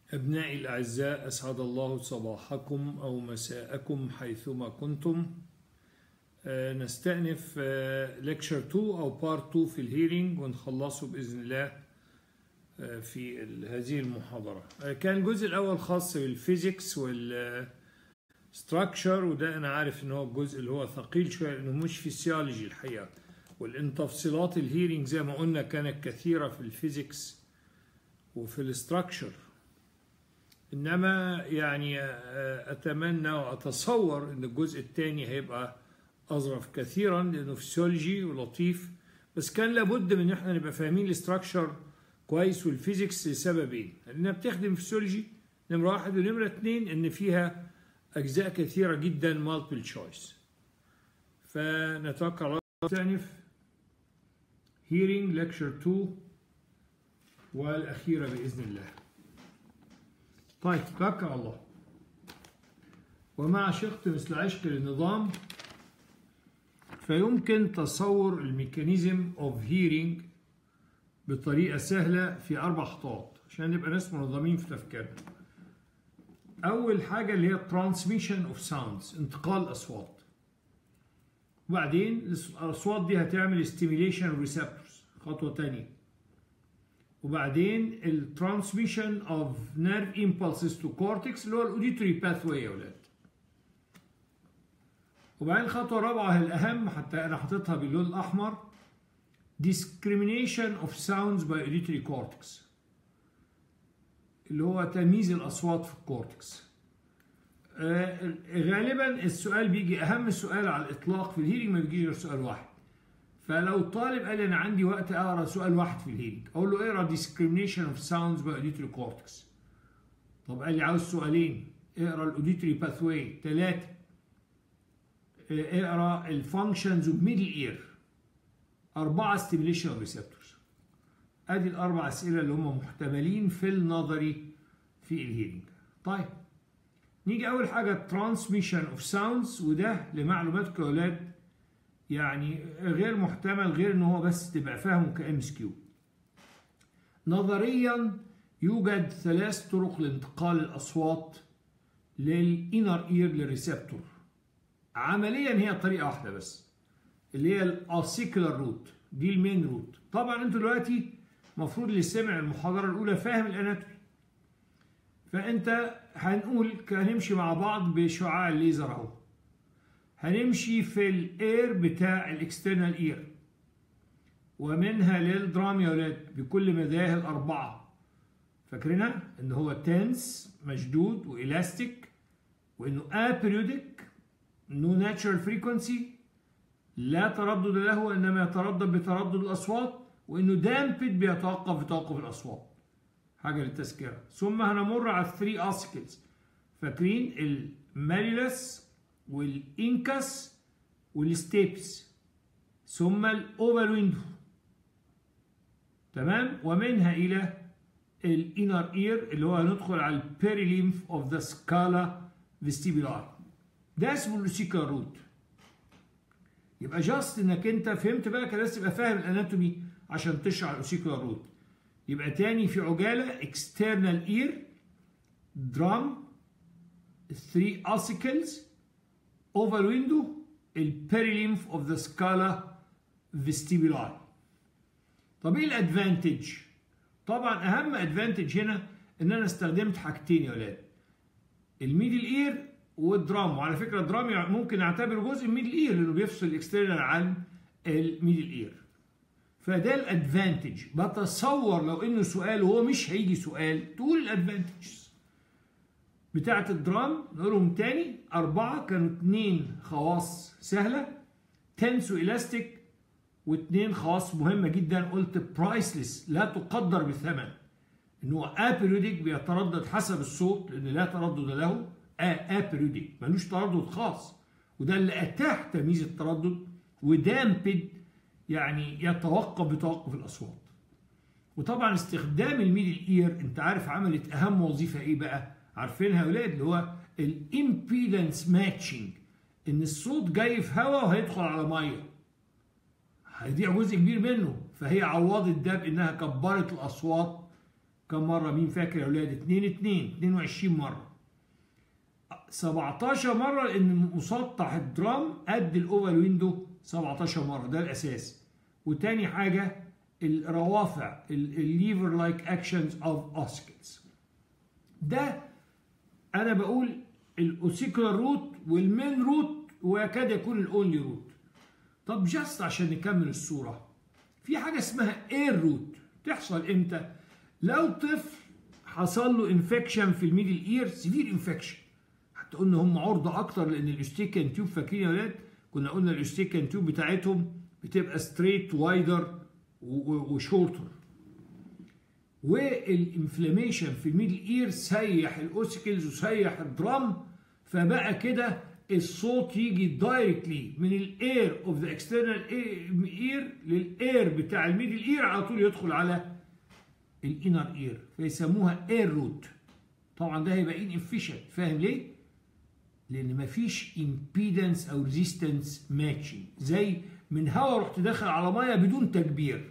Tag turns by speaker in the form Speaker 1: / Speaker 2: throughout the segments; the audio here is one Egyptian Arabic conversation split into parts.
Speaker 1: أبنائي الأعزاء أسعد الله صباحكم أو مساءكم حيثما كنتم آه، نستأنف ليكشر 2 أو بارت 2 في الهيرنج ونخلصه بإذن الله آه، في ال- هذه المحاضرة آه، كان الجزء الأول خاص بالفيزيكس والستراكشر وده أنا عارف إن هو الجزء اللي هو ثقيل شوية لأنه مش فيسيولوجي الحقيقة والتفصيلات الهيرنج زي ما قلنا كانت كثيرة في الفيزيكس وفي الستراكشر انما يعني آه، اتمنى واتصور ان الجزء الثاني هيبقى اظرف كثيرا لانه فسيولوجي ولطيف بس كان لابد من ان احنا نبقى فاهمين الاستراكشر كويس والفيزيكس لسببين لانها بتخدم فسيولوجي نمره واحد ونمره اثنين ان فيها اجزاء كثيره جدا مالتيبل تشويس فنتوكل على الله نستأنف هيرنج ليكتشر 2 والاخيره باذن الله طيب توكل على الله ومع شقت مثل عشق للنظام فيمكن تصور الميكانيزم اوف هيرنج بطريقة سهلة في أربع خطوات عشان نبقى ناس منظمين في تفكيرنا. أول حاجة اللي هي transmission of sounds انتقال الأصوات. وبعدين الأصوات دي هتعمل stimulation receptors خطوة تانية. وبعدين ال transmission of nerve impulses to cortex اللي هو الاوديتوري pathway يا ولاد. وبعدين الخطوة الرابعة هي الأهم حتى أنا حاططها باللون الأحمر discrimination of sounds by auditory cortex اللي هو تمييز الأصوات في الكورتكس. آه غالبا السؤال بيجي أهم سؤال على الإطلاق في الهيرنج ما بيجيش غير سؤال واحد. فلو طالب قال لي انا عندي وقت اقرا سؤال واحد في الهيرنج اقول له اقرا discrimination of sounds by auditory cortex طب قال لي عاوز سؤالين اقرا الاوديتوري باثواي ثلاثه اقرا الفانكشنز اوف ميدل اير اربعه stimulation of receptors ادي الاربع اسئله اللي هم محتملين في النظري في الهيرنج طيب نيجي اول حاجه transmission of sounds وده لمعلوماتكم يا اولاد يعني غير محتمل غير ان هو بس تبقى فاهمه كام اس كيو نظريا يوجد ثلاث طرق لانتقال الاصوات للانر اير للريسبتور عمليا هي طريقه واحده بس اللي هي الاوسيكولار روت دي المين روت طبعا انتوا دلوقتي المفروض اللي سمع المحاضره الاولى فاهم الاناتومي فانت هنقول هنمشي مع بعض بشعاع الليزر اهو هنمشي في الاير بتاع الاكسترنال اير ومنها للدرام يا ولاد بكل مزاياها الاربعه فاكرينها ان هو تنس مشدود والاستيك وانه ابريودك نو ناتشرال فريكونسي لا تردد له انما يتردد بتردد الاصوات وانه دامبد بيتوقف بتوقف الاصوات حاجه للتذكره ثم هنمر على الثري اسكلز فاكرين الماليلس والانكس والستيبس ثم الاوفر ويندو تمام ومنها الى الانر اير اللي هو هندخل على البيريليمف اوف ذا سكالا فيستيبولار ده اسمه الاوسيكال روت يبقى جاست انك انت فهمت بقى كان لازم تبقى فاهم الاناتومي عشان تشرح الاوسيكال روت يبقى تاني في عجاله اكسترنال اير درام 3 اوسيكلز اوفر ويندو البيريليمف اوف ذا سكالا فيستيبولاي طب ايه الادفانتج طبعا اهم ادفانتج هنا ان انا استخدمت حاجتين يا ولاد الميدل اير والدرام وعلى فكره الدرام ممكن اعتبره جزء من الميدل اير لانه بيفصل الاكسترنال عن الميدل اير فده الادفانتج بتصور لو انه سؤال وهو مش هيجي سؤال تقول الادفانتجز بتاعة الدرام نقولهم تاني أربعة كانوا اتنين خواص سهلة تنسو إلاستيك واتنين خواص مهمة جدا قلت برايسلس لا تقدر بثمن إن هو أبريوديك بيتردد حسب الصوت لأن لا تردد له أبريوديك ملوش تردد خاص وده اللي أتاح تمييز التردد ودامبد يعني يتوقف بتوقف الأصوات وطبعا استخدام الميدل اير انت عارف عملت اهم وظيفه ايه بقى عارفينها يا ولاد اللي هو الامبيدنس ماتشنج ان الصوت جاي في هواء وهيدخل على ميه هيضيع جزء كبير منه فهي عوضت ده بانها كبرت الاصوات كم مره مين فاكر يا اولاد 2 2 22 مره 17 مره لان مسطح الدرام قد الاوفال ويندو 17 مره ده الاساس وتاني حاجه الروافع الليفر لايك اكشنز اوف اوسكلز ده انا بقول الاوسيكولار روت والمين روت ويكاد يكون الاونلي روت طب جاست عشان نكمل الصوره في حاجه اسمها اير روت تحصل امتى لو طفل حصل له انفكشن في الميدل اير سيفير انفكشن حتى قلنا هم عرضه اكتر لان الاستيكان تيوب فاكرين يا ولاد كنا قلنا الاستيكان تيوب بتاعتهم بتبقى ستريت وايدر وشورتر والانفلاميشن في الميدل اير سيح الاوسيكلز وسيح الدرام فبقى كده الصوت يجي دايركتلي من الاير اوف ذا اكسترنال اير للاير بتاع الميدل اير على طول يدخل على الانر اير فيسموها اير روت طبعا ده هيبقى ان افيشنت فاهم ليه؟ لان مفيش امبيدنس او ريزيستنس ماتشنج زي من هوا رحت داخل على ميه بدون تكبير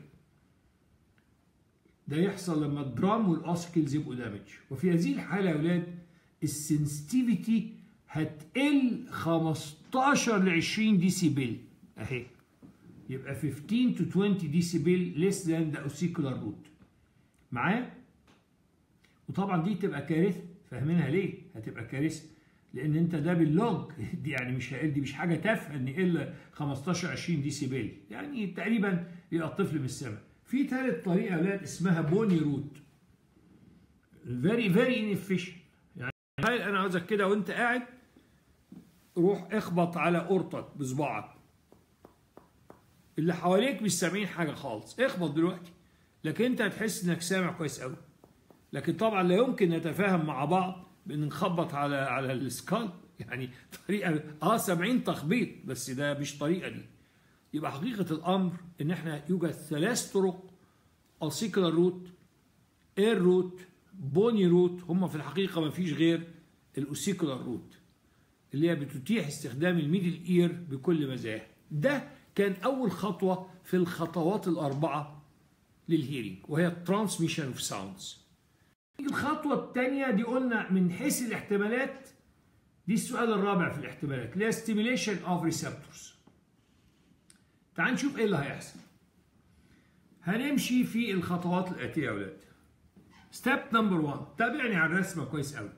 Speaker 1: ده يحصل لما الدرام والاوسكلز يبقوا دامج وفي هذه الحاله يا اولاد السنسيتيفيتي هتقل 15 ل 20 ديسيبل اهي يبقى 15 to 20 ديسيبل less than the ossicular root معايا وطبعا دي تبقى كارثه فاهمينها ليه هتبقى كارثه لان انت ده باللوج دي يعني مش دي مش حاجه تافهه ان الا 15 20 ديسيبل يعني تقريبا يبقى الطفل من السماء في ثالث طريقه يا اولاد اسمها بوني روت فيري فيري انفيشن يعني انا عاوزك كده وانت قاعد روح اخبط على قرطك بصباعك اللي حواليك مش سامعين حاجه خالص اخبط دلوقتي لكن انت هتحس انك سامع كويس قوي لكن طبعا لا يمكن نتفاهم مع بعض بان نخبط على على السكال يعني طريقه اه سامعين تخبيط بس ده مش طريقه دي يبقى حقيقه الامر ان احنا يوجد ثلاث طرق اوسيكولار روت اير روت بوني روت هم في الحقيقه ما فيش غير الاوسيكولار روت اللي هي بتتيح استخدام الميدل اير بكل مزايا ده كان اول خطوه في الخطوات الاربعه للهيرنج وهي الترانسميشن اوف ساوندز الخطوه الثانيه دي قلنا من حيث الاحتمالات دي السؤال الرابع في الاحتمالات اللي هي ستيميليشن اوف ريسبتورز تعال نشوف ايه اللي هيحصل هنمشي في الخطوات الاتيه يا اولاد ستيب نمبر 1 تابعني على الرسمه كويس قوي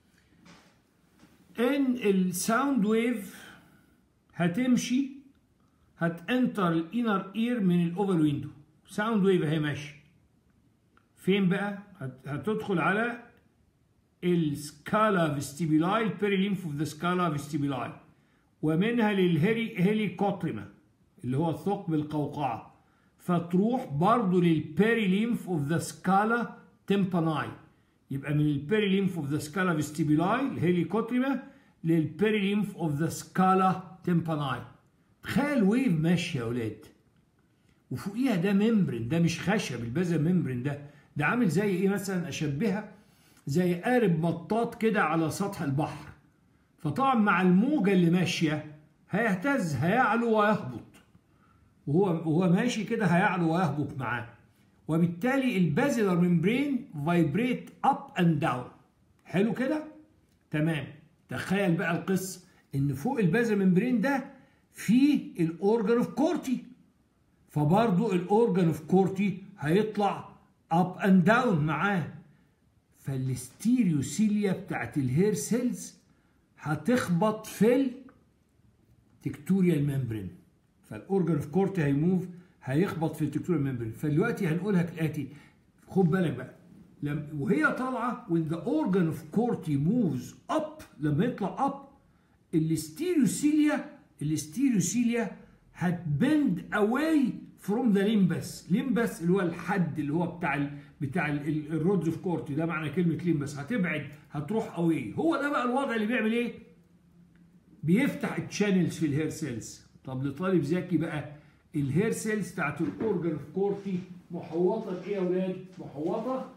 Speaker 1: ان الساوند ويف هتمشي هتنتر الانر اير من الاوفر ويندو ساوند ويف اهي ماشي فين بقى هتدخل على السكالا فيستيبولاي البيريليمف اوف ذا سكالا فيستيبولاي ومنها للهيلي هيليكوتريما اللي هو الثقب القوقعه فتروح برضه للبيريليمف اوف ذا سكالا تمباناي يبقى من البيريليمف اوف ذا سكالا فيستيبولاي الهيليكوتريما للبيريليمف اوف ذا سكالا تمباناي تخيل ويف ماشيه يا اولاد وفوقيها ده ممبرين ده مش خشب البازا ممبرين ده ده عامل زي ايه مثلا اشبهها زي قارب مطاط كده على سطح البحر فطبعا مع الموجه اللي ماشيه هيهتز هيعلو ويهبط وهو وهو ماشي كده هيعلو ويهبط معاه وبالتالي البازلر ممبرين فايبريت اب اند داون حلو كده تمام تخيل بقى القصه ان فوق البازلر ممبرين ده في الاورجن اوف كورتي فبرضه الاورجن اوف كورتي هيطلع اب اند داون معاه فالستيريوسيليا بتاعت الهير سيلز هتخبط في التكتوريال ممبرين فالاورجن اوف كورتي هيموف هيخبط في التكتوريال ممبرين فدلوقتي هنقولها كالاتي خد بالك بقى لما وهي طالعه when the organ of corti moves up لما يطلع up الستيريوسيليا الستيريوسيليا هتبند away from the limbus limbus اللي هو الحد اللي هو بتاع ال بتاع الرودز اوف كورتي ده معنى كلمه ليمبس هتبعد هتروح اوي هو ده بقى الوضع اللي بيعمل ايه بيفتح التشانلز في الهير سيلز طب لطالب ذكي بقى الهير سيلز بتاعت الاورجن اوف كورتي محوطه بايه يا اولاد محوطه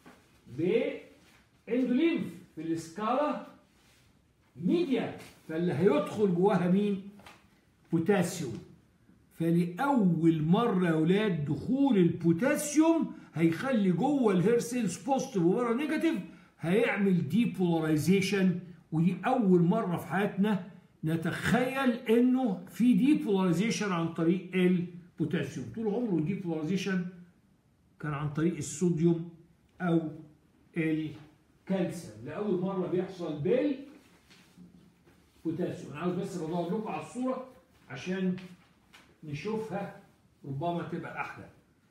Speaker 1: باندوليمف في السكالا ميديا فاللي هيدخل جواها مين بوتاسيوم فلأول مرة يا ولاد دخول البوتاسيوم هيخلي جوه الهير سيلز بوزيتيف وبره نيجاتيف هيعمل ديبولاريزيشن ودي أول مرة في حياتنا نتخيل إنه في ديبولاريزيشن عن طريق البوتاسيوم طول عمره الديبولاريزيشن كان عن طريق الصوديوم أو الكالسيوم لأول مرة بيحصل بالبوتاسيوم أنا عاوز بس بدور لكم على الصورة عشان نشوفها ربما تبقى احلى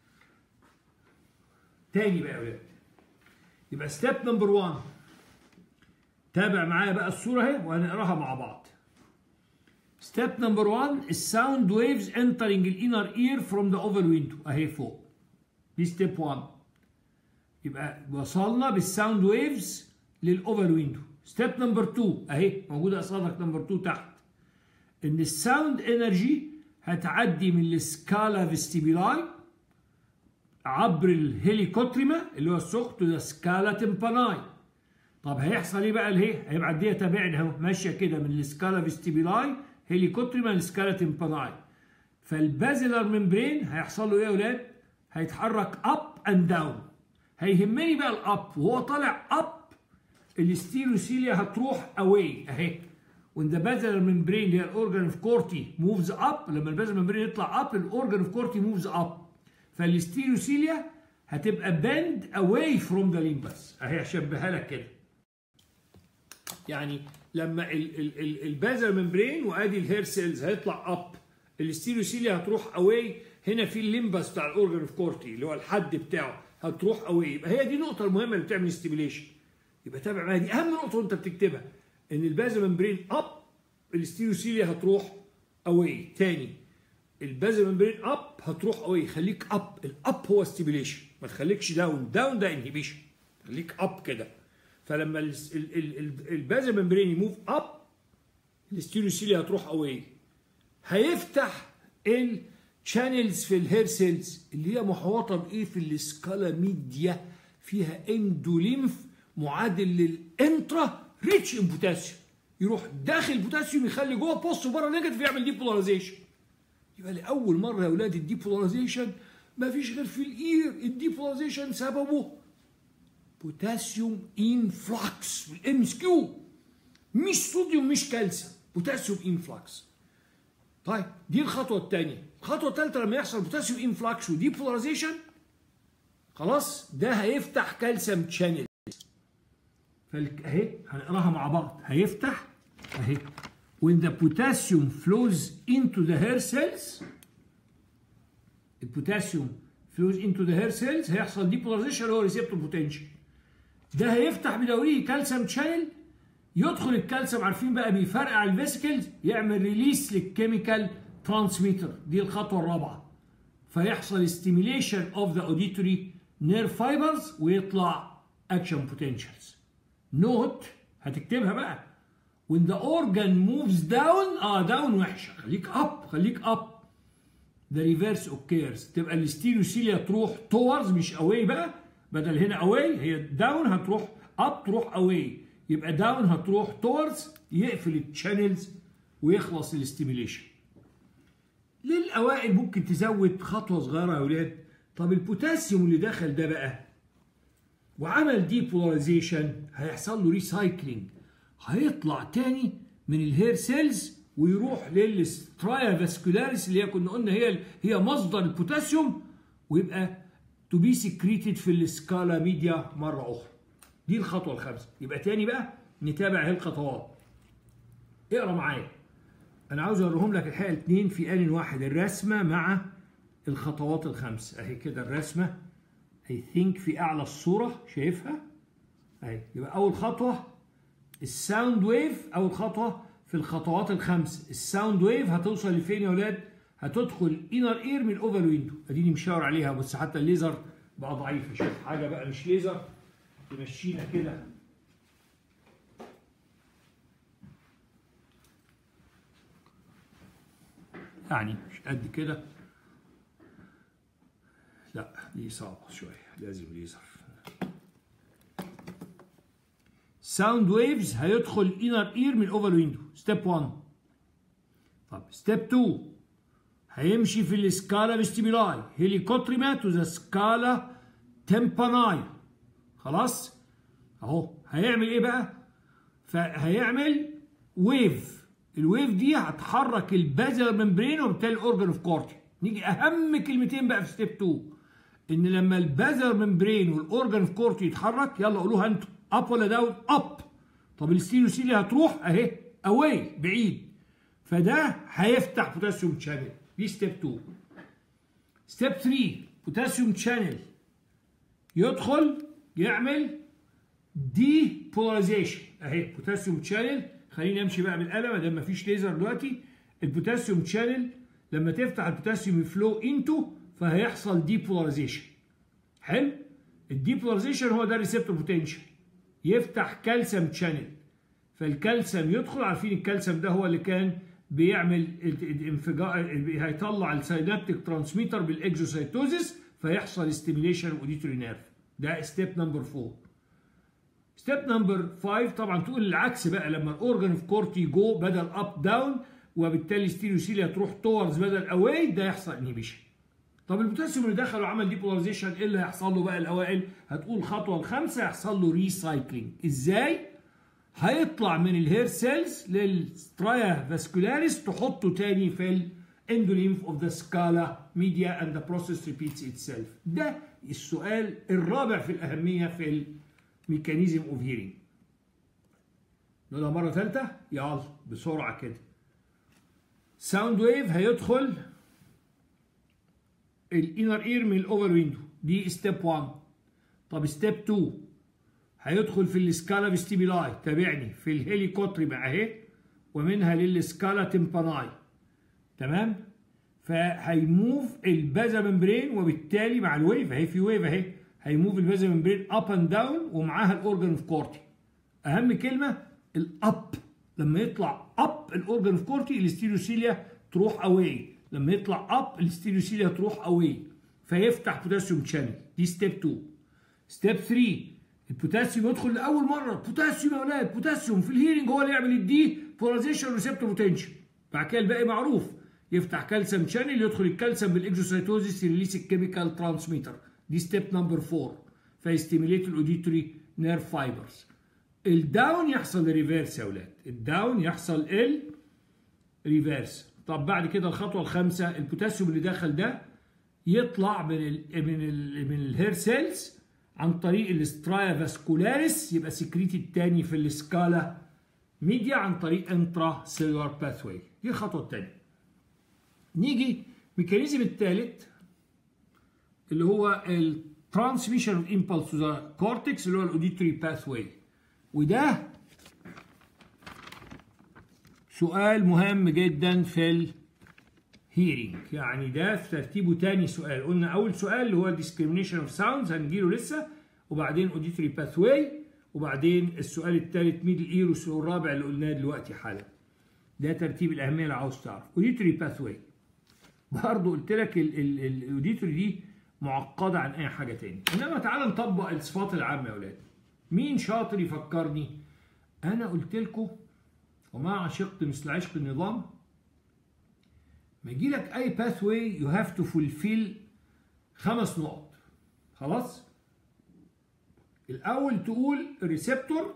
Speaker 1: تاني بقى يا ولاد يبقى ستيب نمبر 1 تابع معايا بقى الصوره اهي وهنقراها مع بعض ستيب نمبر 1 الساوند ويفز انترنج الانر اير فروم ذا اوفر ويندو اهي فوق دي ستيب 1 يبقى وصلنا بالساوند ويفز للاوفر ويندو ستيب نمبر 2 اهي موجوده قصادك نمبر 2 تحت ان الساوند انرجي هتعدي من السكالا فيستيبيلاي عبر الهيليكوتريما اللي هو السخط ده سكالا تمباناي طب هيحصل ايه بقى اللي هي هيبقى عندها تابعني اهو ماشيه كده من السكالا فيستيبيلاي هيليكوتريما للسكالا تمباناي فالبازلر ممبرين هيحصل له ايه يا ولاد هيتحرك اب اند داون هيهمني بقى الاب وهو طالع اب الستيروسيليا هتروح اواي اهي when the basal membrane اللي هي الاورجن اوف كورتي موفز اب لما البازل ممبرين يطلع اب الاورجن اوف كورتي موفز اب فالستيروسيليا هتبقى بند اواي فروم ذا ليمبس اهي هشبهها لك كده يعني لما البازل ممبرين وادي الهير سيلز هيطلع اب الستيروسيليا هتروح اواي هنا في الليمبس بتاع الاورجن اوف كورتي اللي هو الحد بتاعه هتروح اواي يبقى هي دي النقطه المهمه اللي بتعمل ستيميليشن يبقى تابع معايا دي اهم نقطه وانت بتكتبها ان البازل ممبرين اب الستيروسيليا هتروح اواي تاني البازل ممبرين اب هتروح اواي خليك اب الاب هو ستيميليشن ما تخليكش داون داون ده انهبيشن خليك اب كده فلما البازل ممبرين يموف اب الستيروسيليا هتروح اواي هيفتح الشانلز في الهير سيلز اللي هي محوطه بايه في السكالا ميديا فيها اندوليمف معادل للانترا ريتش ان بوتاسيوم يروح داخل البوتاسيوم يخلي جوه بوست وبره نيجاتيف يعمل ديبولاريزيشن يبقى لاول مره يا اولاد الديبولاريزيشن ما فيش غير في الاير الديبولاريزيشن سببه بوتاسيوم انفلكس بالام اس كيو مش صوديوم مش كالسيوم بوتاسيوم انفلكس طيب دي الخطوه الثانيه الخطوه الثالثه لما يحصل بوتاسيوم انفلكس وديبولاريزيشن خلاص ده هيفتح كالسيوم شانل اهي هنقراها مع بعض هيفتح اهي when the potassium flows into the hair cells البوتاسيوم flows into the hair cells هيحصل depolarization اللي هو ريسبتور بوتنشال ده هيفتح بدوريه كالسيوم شانل يدخل الكالسيوم عارفين بقى بيفرقع الفيسيكلز يعمل ريليس للكيميكال ترانسميتر دي الخطوه الرابعه فيحصل stimulation of the auditory nerve fibers ويطلع action potentials نوت هتكتبها بقى when the organ moves down اه داون وحشه خليك اب خليك اب the reverse occurs تبقى الستيروسيليا تروح towards مش away بقى بدل هنا away هي داون هتروح اب تروح away يبقى داون هتروح towards يقفل الشانلز ويخلص الاستيميليشن للاوائل ممكن تزود خطوه صغيره يا ولاد طب البوتاسيوم اللي دخل ده بقى وعمل ديبولاريزيشن هيحصل له ريسايكلينج هيطلع تاني من الهير سيلز ويروح للسترايا فاسكولاريس اللي هي كنا قلنا هي هي مصدر البوتاسيوم ويبقى تو بي سكريتد في السكالا ميديا مره اخرى دي الخطوه الخامسه يبقى تاني بقى نتابع هي الخطوات اقرا معايا انا عاوز اوريهم لك الحقيقه الاثنين في ان واحد الرسمه مع الخطوات الخمس اهي كده الرسمه اي ثينك في اعلى الصوره شايفها اهي يبقى اول خطوه الساوند ويف اول خطوه في الخطوات الخمس الساوند ويف هتوصل لفين يا ولاد هتدخل انر اير من الاوفر ويندو اديني مشاور عليها بس حتى الليزر بقى ضعيف شوف حاجه بقى مش ليزر تمشينا كده يعني مش قد كده لا دي صعبة شوية لازم ليزر ساوند ويفز هيدخل انر اير من الاوفر ويندو ستيب 1 طب ستيب 2 هيمشي في السكالا فيستيبولاي هيليكوتريما تو ذا سكالا تمباناي خلاص اهو هيعمل ايه بقى فهيعمل ويف الويف دي هتحرك البازل ممبرين وبالتالي الاورجن اوف كورتي نيجي اهم كلمتين بقى في ستيب 2 ان لما البازل ممبرين والاورجن اوف كورتي يتحرك يلا قولوها انتوا اب ولا داون اب طب الستيلوسيلي هتروح اهي اواي بعيد فده هيفتح بوتاسيوم شانل دي ستيب 2 ستيب 3 بوتاسيوم شانل يدخل يعمل دي بولاريزيشن اهي بوتاسيوم شانل خليني امشي بقى بالقلم ما دام مفيش ليزر دلوقتي البوتاسيوم شانل لما تفتح البوتاسيوم فلو انتو فهيحصل دي بولاريزيشن حلو الدي بولاريزيشن هو ده الريسبتور بوتنشال يفتح كالسيوم شانل فالكالسيوم يدخل عارفين الكالسيوم ده هو اللي كان بيعمل انفجار هيطلع السينابتيك ترانسميتر بالاكزوسايتوزيس فيحصل ستيميليشن اوديتوري نيرف ده ستيب نمبر 4 ستيب نمبر 5 طبعا تقول العكس بقى لما الاورجن اوف كورتي جو بدل اب داون وبالتالي ستيريوسيليا تروح تورز بدل اواي ده يحصل انهبيشن طب البوتاسيوم اللي دخل وعمل ديبولاريزيشن ايه اللي هيحصل له بقى الاوائل هتقول الخطوه الخامسه يحصل له ريسايكلينج ازاي هيطلع من الهير سيلز للسترايا فاسكولاريس تحطه تاني في الاندوليمف اوف ذا سكالا ميديا اند ذا بروسيس ريبيتس اتسيلف ده السؤال الرابع في الاهميه في الميكانيزم اوف هيرنج نقولها مره ثالثه يلا بسرعه كده ساوند ويف هيدخل الانر اير من الاوفر ويندو دي ستيب 1 طب ستيب 2 هيدخل في السكالا فيستيبيلاي تابعني في الهيليكوتريما اهي ومنها للسكالا تمباناي تمام فهيموف البازا ممبرين وبالتالي مع الويف اهي في ويف اهي هيموف البازا ممبرين اب اند داون ومعاها الاورجن اوف كورتي اهم كلمه الاب لما يطلع اب الاورجن اوف كورتي الاستيروسيليا تروح اواي لما يطلع اب الاستيروسيليا تروح اواي فيفتح بوتاسيوم شانل دي ستيب 2 ستيب 3 البوتاسيوم يدخل لاول مره بوتاسيوم يا اولاد بوتاسيوم في الهيرنج هو اللي يعمل الدي بولاريزيشن ريسبتور بوتنشال بعد كده الباقي معروف يفتح كالسيوم شانل يدخل الكالسيوم بالاكزوسايتوزيس يريليس الكيميكال ترانسميتر دي ستيب نمبر 4 فيستيميليت الاوديتوري نيرف فايبرز الداون يحصل ريفيرس يا اولاد الداون يحصل ال ريفيرس طب بعد كده الخطوه الخامسه البوتاسيوم اللي دخل ده يطلع من ال من ال من الهير سيلز عن طريق الاسترايا فاسكولاريس يبقى سكريتي الثاني في السكالا ميديا عن طريق انترا سيلولار باثواي دي الخطوه الثانيه نيجي الميكانيزم الثالث اللي هو الترانسميشن اوف امبلس تو ذا كورتكس اللي هو الاوديتوري باثواي وده سؤال مهم جدا في الهيرنج يعني ده في ترتيبه تاني سؤال قلنا اول سؤال اللي هو discrimination اوف ساوندز هنجيله لسه وبعدين اوديتوري باثواي وبعدين السؤال الثالث ميدل اير والسؤال الرابع اللي قلناه دلوقتي حالا ده ترتيب الاهميه اللي عاوز تعرف اوديتوري باثواي برضه قلت لك الاوديتوري دي معقده عن اي حاجه تاني انما تعال نطبق الصفات العامه يا اولاد مين شاطر يفكرني انا قلت لكم وما عشقت مثل عشق النظام ما يجي لك اي باث واي يو هاف تو فولفيل خمس نقط خلاص الاول تقول ريسبتور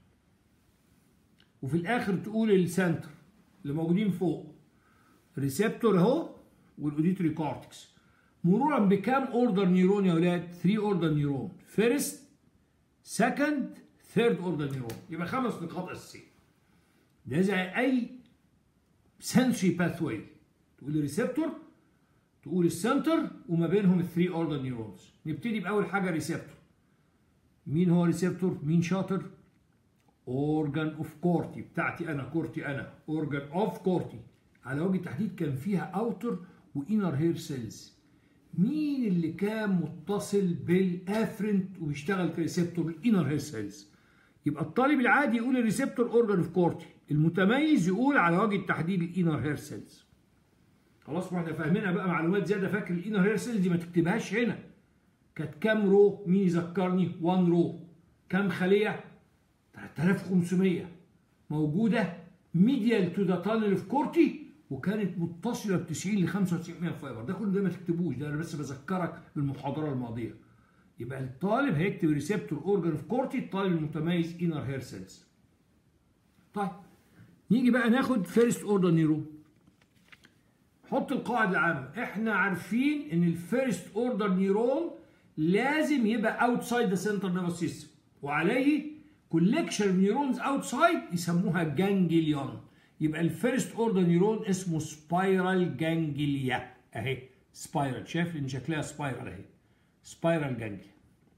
Speaker 1: وفي الاخر تقول السنتر اللي موجودين فوق ريسبتور اهو والاوديتوري كورتكس مرورا بكام اوردر نيرون يا اولاد 3 اوردر نيرون فيرست سكند ثيرد اوردر نيرون يبقى خمس نقاط اساسيه ده زي اي سنسوري باث واي تقول الريسبتور تقول السنتر وما بينهم الثري اوردر نيورونز نبتدي باول حاجه ريسبتور مين هو ريسبتور مين شاطر اورجان اوف كورتي بتاعتي انا كورتي انا اورجان اوف كورتي على وجه التحديد كان فيها اوتر وانر هير سيلز مين اللي كان متصل بالافرنت وبيشتغل كريسبتور الانر هير سيلز يبقى الطالب العادي يقول الريسبتور اورجان اوف كورتي المتميز يقول على وجه التحديد الانر هير سيلز خلاص ما احنا فاهمينها بقى معلومات زياده فاكر الانر هير سيلز دي ما تكتبهاش هنا كانت كام رو مين يذكرني 1 رو كام خليه 3500 موجوده ميديال تو ذا تانل اوف كورتي وكانت متصله ب 90 ل 95% فايبر ده كله ده ما تكتبوش ده انا بس بذكرك بالمحاضره الماضيه يبقى الطالب هيكتب ريسبتور اورجان اوف كورتي الطالب المتميز انر هير سيلز طيب نيجي بقى ناخد فيرست اوردر نيرون حط القاعده العامه احنا عارفين ان الفيرست اوردر نيرون لازم يبقى اوتسايد ذا سنتر نيرفس سيستم وعليه كولكشن نيورونز اوتسايد يسموها جانجليون يبقى الفيرست اوردر نيرون اسمه سبايرال جانجليا اهي سبايرال شايف ان شكلها سبايرال اهي سبايرال جانجليا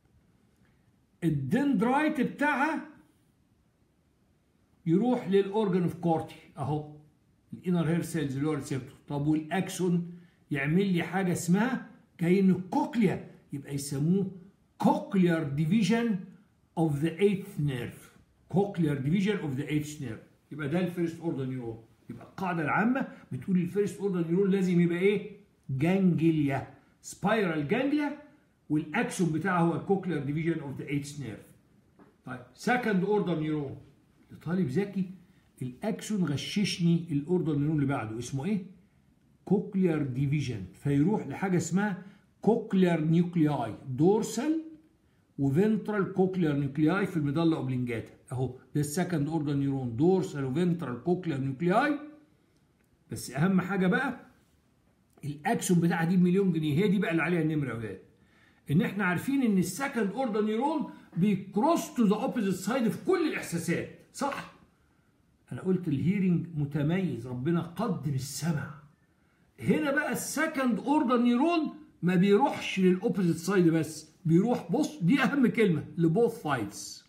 Speaker 1: الدندرايت بتاعها يروح للاورجن اوف كورتي اهو الانر هير سيلز اللي هو الريسبتور طب والاكسون يعمل لي حاجه اسمها كأن الكوكليا يبقى يسموه cochlear division of the eighth nerve cochlear division of the eighth nerve يبقى ده الفيرست اوردر نيورون يبقى القاعده العامه بتقول الفيرست اوردر نيورون لازم يبقى ايه جانجليا سبايرال جانجليا والاكسون بتاعه هو الكوكلير ديفيجن اوف ذا ايتس نيرف طيب سكند اوردر نيورون لطالب ذكي الاكسون غششني الاوردر نيورون اللي بعده اسمه ايه كوكلير ديفيجن فيروح لحاجه اسمها كوكلير نيوكلياي دورسال وفنترال كوكلير نيوكلياي في الميدالا اوبلينجاتا اهو ده السكند اوردر نيورون دورسال وفنترال كوكلير نيوكلياي بس اهم حاجه بقى الاكسون بتاعها دي بمليون جنيه هي دي بقى اللي عليها النمره يا ولاد ان احنا عارفين ان السكند اوردر نيورون بيكروس تو ذا اوبوزيت سايد في كل الاحساسات صح انا قلت الهيرنج متميز ربنا قدم السمع هنا بقى السكند اوردر نيورون ما بيروحش للاوبوزيت سايد بس بيروح بص دي اهم كلمه لبوث سايدز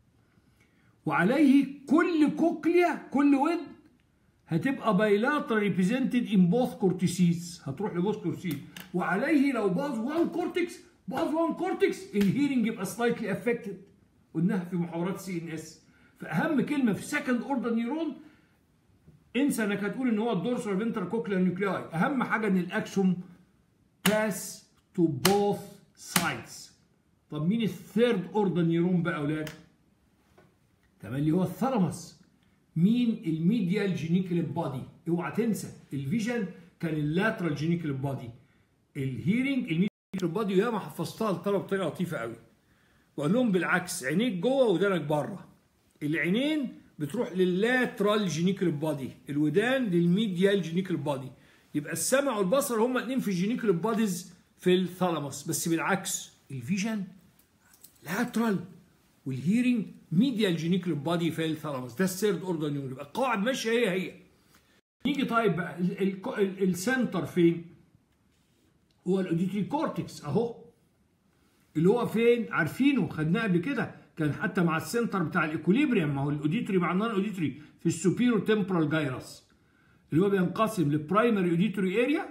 Speaker 1: وعليه كل كوكليا كل ود هتبقى بايلاترال ريبريزنتد ان بوث كورتيسيز هتروح لبوث كورتيسيز وعليه لو باظ وان كورتكس باظ وان كورتكس الهيرنج يبقى سلايتلي افكتد قلناها في محاضرات سي ان اس فاهم كلمه في سكند اوردر نيورون انسى انك هتقول ان هو الدورسال فينتر كوكلير نيوكلياي اهم حاجه ان الاكسوم باس تو بوث سايدز طب مين الثيرد اوردر نيورون بقى يا اولاد تملي هو الثالاموس مين الميديال جينيكال بادي اوعى تنسى الفيجن كان اللاترال جينيكال بادي الهيرنج الميديال بادي ياما حفظتها للطلبه بطريقه لطيفه قوي واقول لهم بالعكس عينيك جوه ودانك بره العينين بتروح لللاترال جينيكال بادي الودان للميديال جينيكال بادي يبقى السمع والبصر هما الاثنين في الجينيكال باديز في الثالاموس بس بالعكس الفيجن لاترال والهيرنج ميديال جينيكال بادي في الثالاموس ده الثيرد اوردر نيورون يبقى القواعد ماشيه هي هي نيجي طيب بقى السنتر فين؟ هو الاوديتري كورتكس اهو اللي هو فين؟ عارفينه خدناه قبل كده كان حتى مع السنتر بتاع الايكوليبريم ما هو الاوديتري مع النون اوديتري في السوبيرو تمبرال جايرس اللي هو بينقسم لبرايمري اوديتوري اريا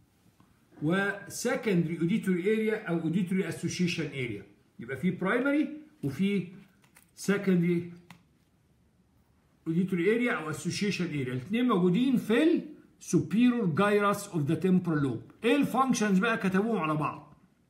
Speaker 1: وسكندري اوديتوري اريا او اوديتوري اسوشيشن اريا يبقى في برايمري وفي سكندري اوديتوري اريا او اسوشيشن اريا الاثنين موجودين في السوبيرور جايرس اوف ذا تمبرال لوب ايه الفانكشنز بقى كتبوهم على بعض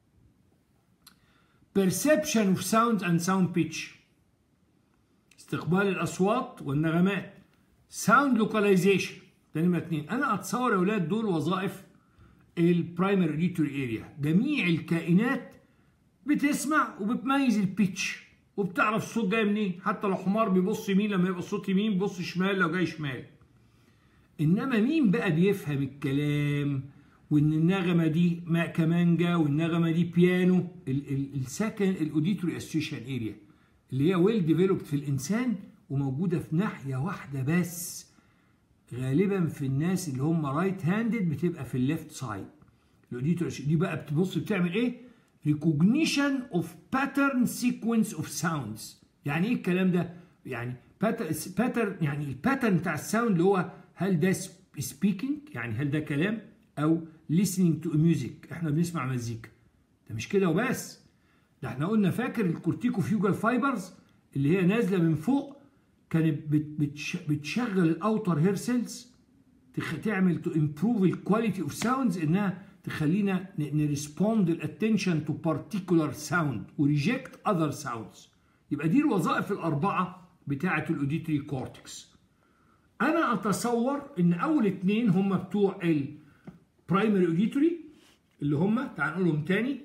Speaker 1: perception of sounds and sound pitch استقبال الاصوات والنغمات sound localization ده نمره اثنين انا اتصور يا اولاد دول وظائف البرايمري اوديتوري اريا جميع الكائنات بتسمع وبتميز البيتش وبتعرف الصوت جاي منين حتى لو حمار بيبص يمين لما يبقى الصوت يمين بيبص شمال لو جاي شمال انما مين بقى بيفهم الكلام وان النغمه دي ماء كمانجا والنغمه دي بيانو السكن الاوديتوري اسوشيشن اريا اللي هي ويل ديفلوبد في الانسان وموجوده في ناحيه واحده بس غالبا في الناس اللي هم رايت هاندد بتبقى في الليفت سايد الاوديتوري دي بقى بتبص بتعمل ايه ريكوجنيشن اوف باترن سيكونس اوف ساوندز يعني ايه الكلام ده يعني باترن يعني الباترن بتاع الساوند اللي هو هل ده سبيكينج يعني هل ده كلام او listening to music احنا بنسمع مزيكا ده مش كده وبس ده احنا قلنا فاكر الكورتيكو فيوجال فايبرز اللي هي نازله من فوق كانت بتش بتشغل الاوتر هير سيلز تعمل تو امبروف الكواليتي اوف ساوندز انها تخلينا نريسبوند الاتنشن تو بارتيكولار ساوند وريجكت اذر ساوندز يبقى دي الوظائف الاربعه بتاعه الاوديتري كورتكس انا اتصور ان اول اتنين هم بتوع البرايمري اوديتوري اللي هم تعال نقولهم تاني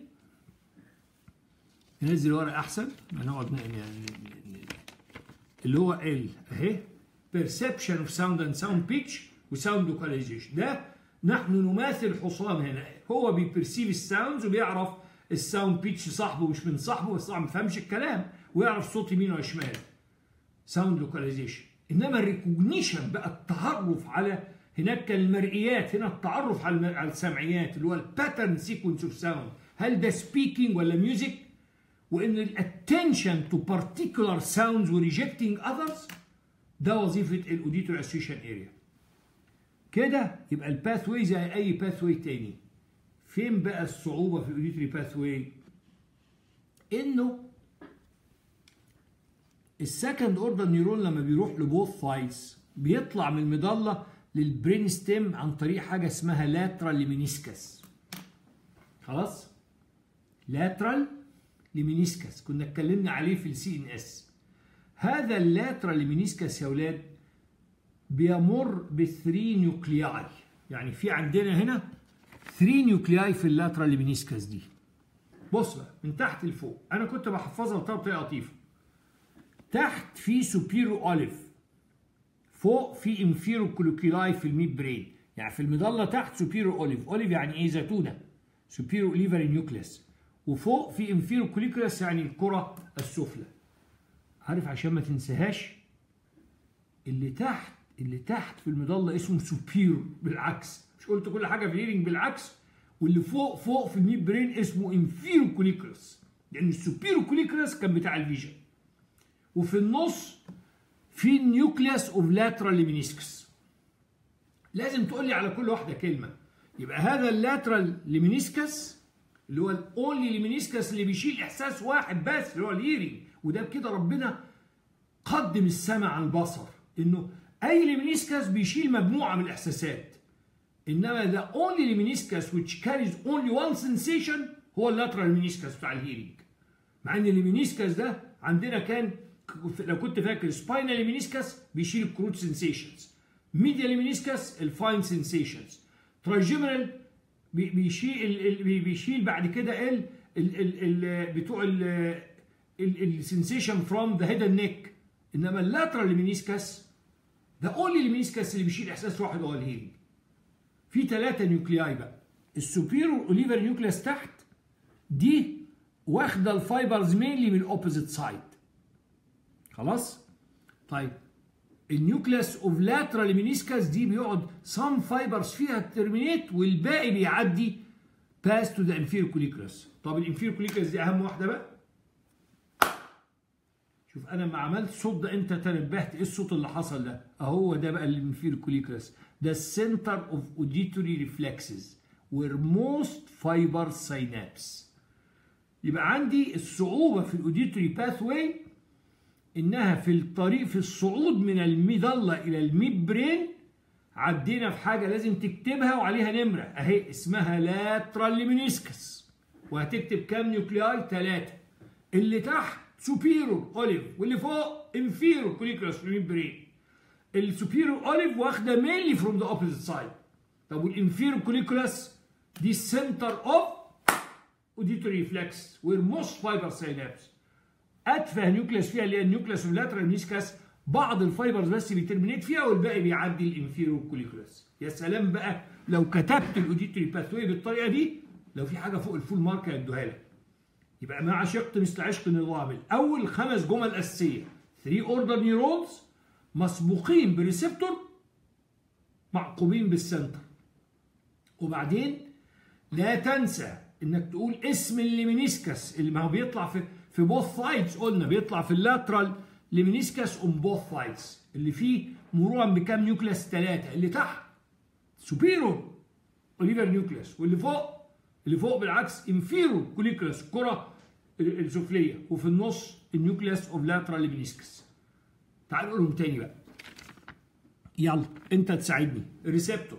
Speaker 1: ننزل ورق احسن ما نقعد ن- ن- ن- اللي هو ال اهي perception of sound and sound pitch وساوند localization ده نحن نماثل حصان هنا هو بيبرسيف الساوندز وبيعرف الساوند بيتش صاحبه مش من صاحبه بس طبعا ما بيفهمش الكلام ويعرف صوت يمين وشمال ساوند لوكاليزيشن انما الريكوجنيشن بقى التعرف على هناك كان المرئيات هنا التعرف على الم- على السمعيات اللي هو الباترن سيكونس اوف ساوند هل ده سبيكينج ولا ميوزك وان الاتنشن تو particular sounds وريجكتنج اذرز ده وظيفه الاوديتور اسوشيشن اريا كده يبقى الباث واي زي اي باث واي تاني فين بقى الصعوبه في الاوديتوري باث واي انه السكند اوردر نيورون لما بيروح لبوث سايدز بيطلع من المظله للبرين ستيم عن طريق حاجه اسمها لاترال لمينيسكس خلاص لاترال لمينيسكس كنا اتكلمنا عليه في السي ان اس هذا اللاترال لمينيسكس يا اولاد بيمر بثري نيوكلياي يعني في عندنا هنا ثري نيوكلياي في اللاترال لمينيسكس دي بص بقى من تحت لفوق انا كنت بحفظها بطريقه لطيفه تحت في سوبيرو اوليف فوق في انفيرو كولوكيلاي في الميد برين يعني في المظله تحت سوبيرو اوليف اوليف يعني ايه زيتونه سوبيرو اوليفري نيوكليس وفوق في انفيرو كوليكولاس يعني الكره السفلى عارف عشان ما تنساهاش اللي تحت اللي تحت في المظله اسمه سوبيرو بالعكس مش قلت كل حاجه في الهيرنج بالعكس واللي فوق فوق في الميد برين اسمه انفيرو كوليكولاس لان السوبيرو كوليكولاس كان بتاع الفيجن وفي النص في النيوكليوس اوف لاترال ليمينيسكس لازم تقول لي على كل واحده كلمه يبقى هذا اللاترال ليمينيسكس اللي هو الاونلي ليمينيسكس اللي بيشيل احساس واحد بس اللي هو الهيرنج وده كده ربنا قدم السمع عن البصر انه اي ليمينيسكس بيشيل مجموعه من الاحساسات انما ذا اونلي ليمينيسكس which carries only one sensation هو اللاترال ليمينيسكس بتاع الهيرنج مع ان الليمينيسكس ده عندنا كان لو كنت فاكر سباينال ليمينيسكس بيشيل الكروت سنسيشنز ميديا ليمينيسكس الفاين سنسيشنز تراجيمنال بيشيل ال- ال- بي- بيشيل بعد كده ال ال ال ال بتوع السنسيشن فروم ذا هيد نيك انما اللاترال ليمينيسكس ده اونلي ليمينيسكس اللي بيشيل احساس واحد هو الهيرنج في ثلاثه نيوكلياي بقى السوبيرو اوليفر نيوكليس تحت دي واخده الفايبرز مينلي من الاوبوزيت سايد خلاص طيب النيوكليس اوف لاترال مينيسكاس دي بيقعد سام فايبرز فيها ترمينيت والباقي بيعدي باس تو ذا انفير كوليكولاس طب الانفير كوليكولاس دي اهم واحده بقى شوف انا لما عملت صوت ده انت تنبهت ايه الصوت اللي حصل ده اهو ده بقى الانفير كوليكولاس ده السنتر اوف اوديتوري ريفلكسز where most fiber synapse يبقى عندي الصعوبة في الاوديتوري باثواي انها في الطريق في الصعود من المظلة الى الميد برين عدينا في حاجة لازم تكتبها وعليها نمرة اهي اسمها لاترال ليمينيسكس وهتكتب كام نيوكلياي ثلاثة اللي تحت سوبيرو اوليف واللي فوق انفيرو كوليكولاس في الميد برين السوبيرو اوليف واخدة مينلي فروم ذا اوبوزيت سايد طب والانفيرو كوليكولاس دي السنتر اوف اوديتوري ريفلكس وير موست فايبر ساينابس اتفه نيوكليس فيها اللي هي النيوكليس واللاترال ميسكاس بعض الفايبرز بس بيترمينيت فيها والباقي بيعدي الانفيرو كوليكولاس يا سلام بقى لو كتبت الاوديتوري باثوي بالطريقه دي لو في حاجه فوق الفول مارك هيدوها لك يبقى ما عشقت مثل عشق النظام الاول خمس جمل اساسيه 3 اوردر نيورونز مسبوقين بريسبتور معقوبين بالسنتر وبعدين لا تنسى انك تقول اسم الليمينيسكس اللي ما هو بيطلع في في بوث سايدز قلنا بيطلع في اللاترال ليمينيسكس اون بوث سايدز اللي فيه مرورا بكام نيوكليس ثلاثه اللي تحت سوبيرو اوليفر نيوكليس واللي فوق اللي فوق بالعكس انفيرو كوليكولاس الكره السفليه وفي النص النيوكليس اوف لاترال ليمينيسكس تعال نقولهم تاني بقى يلا انت تساعدني الريسبتور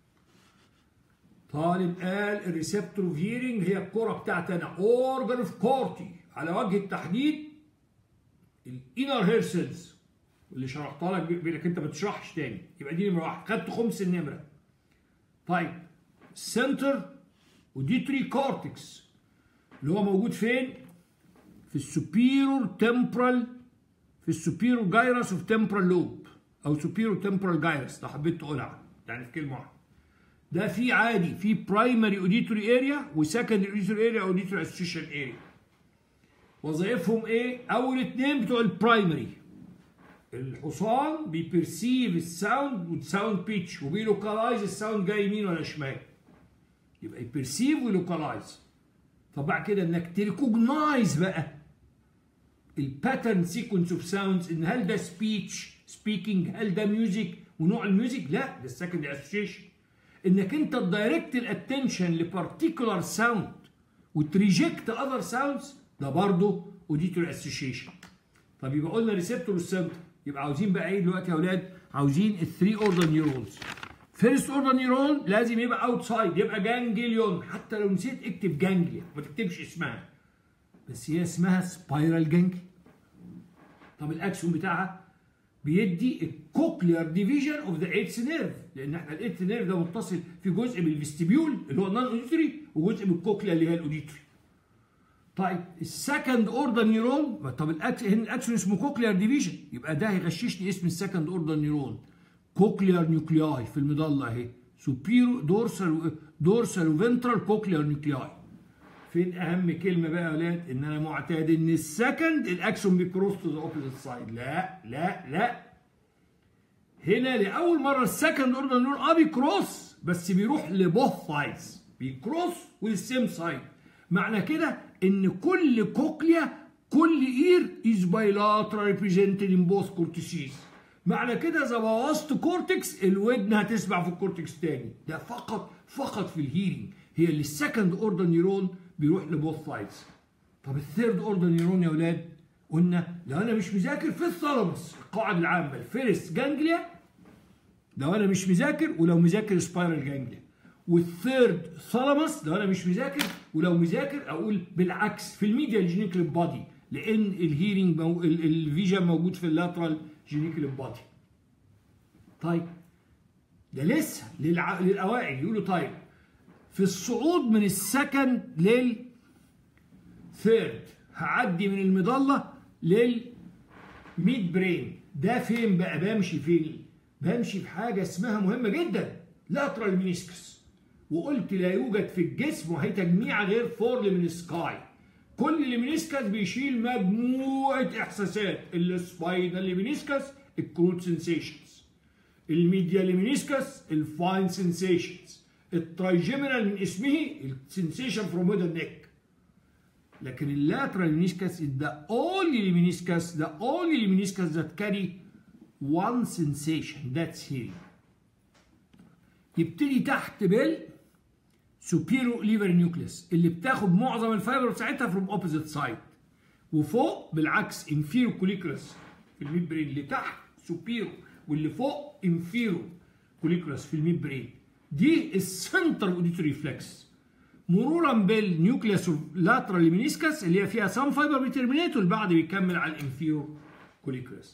Speaker 1: طالب قال الريسبتور اوف هيرنج هي الكره بتاعتي انا اورجان اوف كورتي على وجه التحديد الانر هير سيلز واللي شرحتها لك بيقول لك انت ما بتشرحش تاني يبقى دي نمره واحد خدت خمس النمره طيب سنتر وديتري كورتكس اللي هو موجود فين؟ في السوبيرور تمبرال في السوبيرور جايرس اوف تمبرال لوب او سوبيرور تمبرال جايرس لو حبيت تقولها يعني في كلمه واحده ده في عادي في برايمري اوديتوري اريا وسكندري اوديتوري اريا اوديتوري اسوشيشن اريا وظائفهم ايه؟ اول اتنين بتوع البرايمري الحصان بيبرسيف الساوند والساوند بيتش وبيلوكالايز الساوند جاي يمين ولا شمال يبقى يبرسيف ويلوكالايز فبعد كده انك تريكوجنايز بقى الباترن سيكونس اوف ساوندز ان هل ده سبيتش سبيكينج هل ده ميوزك ونوع الميوزك لا ده السكندري اسوشيشن انك انت تدايركت الاتنشن لبارتيكولار ساوند وتريجكت اذر ساوندز ده برضه اوديتوري اسوشيشن طب يبقى قلنا ريسبتور والسنتر يبقى عاوزين بقى ايه دلوقتي يا اولاد عاوزين الثري اوردر نيورونز فيرست اوردر نيورون لازم يبقى اوتسايد يبقى جانجليون حتى لو نسيت اكتب جانجليا ما تكتبش اسمها بس هي اسمها سبايرال جانجليا طب الاكسون بتاعها بيدي الكوكليار ديفيجن اوف ذا ايتس نيرف لان احنا الايتس نيرف ده متصل في جزء بالفيستيبيول اللي هو النون اوديتوري وجزء بالكوكليا اللي هي الاوديتوري طيب السكند اوردر نيرون طب الاكس هنا الاكسون اسمه كوكليار ديفيجن يبقى ده هيغششني اسم السكند اوردر نيرون كوكليار نيوكلياي في المضله اهي سوبيرو دورسال دورسال وفنترال كوكليار نيوكلياي فين اهم كلمه بقى يا اولاد ان انا معتاد ان السكند الاكسون بيكروس تو ذا اوبوزيت سايد لا لا لا هنا لاول مره السكند اوردر نيرون اه بيكروس بس بيروح لبوث سايدز بيكروس والسيم سايد معنى كده ان كل كوكليا كل اير از بايلاترال ريبريزنتد ان بوث كورتيسيز معنى كده اذا بوظت كورتكس الودن هتسمع في الكورتكس تاني ده فقط فقط في الهيرنج هي اللي السكند اوردر نيرون بيروح لبوث سايدز طب الثيرد اوردر نيرون يا اولاد قلنا لو انا مش مذاكر في الثالاموس القاعده العامه الفيرست جانجليا لو انا مش مذاكر ولو مذاكر سبايرال جانجليا والثيرد ثالاموس لو انا مش مذاكر ولو مذاكر اقول بالعكس في الميديا جينيكال بادي لان الهيرنج مو... الفيجن موجود في اللاترال جينيكال بادي طيب ده لسه للع... للاوائل يقولوا طيب في الصعود من السكند للثيرد هعدي من المظله للميد برين ده فين بقى بمشي فين بمشي في حاجه اسمها مهمه جدا لاترال مينيسكس وقلت لا يوجد في الجسم وهي تجميع غير فور من سكاي كل المينيسكس بيشيل مجموعه احساسات السباينال مينيسكس الكروت سنسيشنز الميديا مينيسكس الفاين سنسيشنز الترايجيمينال من اسمه السنسيشن فروم ذا نيك لكن اللاترال meniscus is the only meniscus the only meniscus that carry one sensation that's hearing يبتدي تحت بال superior liver nucleus اللي بتاخد معظم الفايبر بتاعتها from opposite side وفوق بالعكس inferior colliculus في الميد برين اللي تحت superior واللي فوق inferior colliculus في الميد برين دي السنتر اوديتوري ريفلكس مرورا بالنيوكليوس لاترال مينيسكس اللي هي فيها سام فايبر بيترمينيت والبعض بيكمل على الانفيرو كوليكولس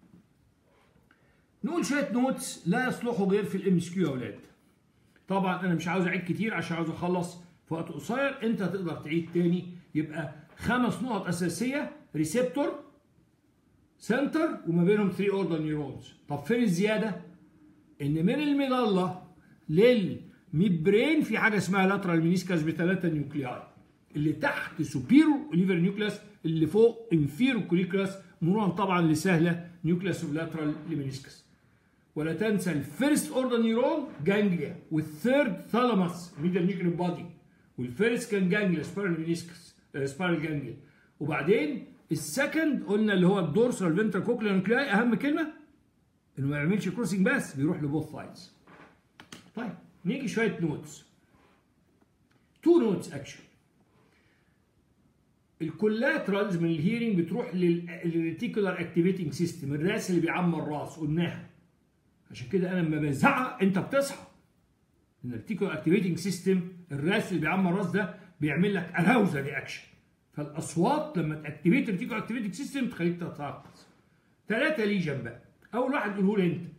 Speaker 1: نقول شويه نوتس لا يصلحوا غير في الام اس كيو يا اولاد طبعا انا مش عاوز اعيد كتير عشان عاوز اخلص في وقت قصير انت تقدر تعيد تاني يبقى خمس نقط اساسيه ريسبتور سنتر وما بينهم 3 اوردر نيورونز طب فين الزياده ان من المظله للميد برين في حاجه اسمها لاترال مينيسكاس بثلاثه نيوكلياي اللي تحت سوبيرو ليفر نيوكلاس اللي فوق انفيرو كوليكلاس مرورا طبعا لسهله نيوكلاس لاترال لمينيسكاس ولا تنسى الفيرست اوردر نيورون جانجليا والثيرد ثالاموس ميدل نيوكلير بادي والفيرست كان جانجليا سبايرال مينيسكس سبايرال جانجليا وبعدين السكند قلنا اللي هو الدورسال فينتر كوكليا نيوكلاي اهم كلمه انه ما يعملش كروسنج بس بيروح لبوث سايدز طيب نيجي شويه نوتس تو نوتس اكشن الكولاترالز من الهيرنج بتروح للريتيكولار اكتيفيتنج سيستم الراس اللي بيعمر الراس قلناها عشان كده انا لما بزعق انت بتصحى ان الريتيكولار اكتيفيتنج سيستم الراس اللي بيعمر الراس ده بيعمل لك اراوزا رياكشن فالاصوات لما تاكتيفيت الريتيكولار اكتيفيتنج سيستم تخليك تتيقظ ثلاثة ليجن بقى أول واحد قوله لي أنت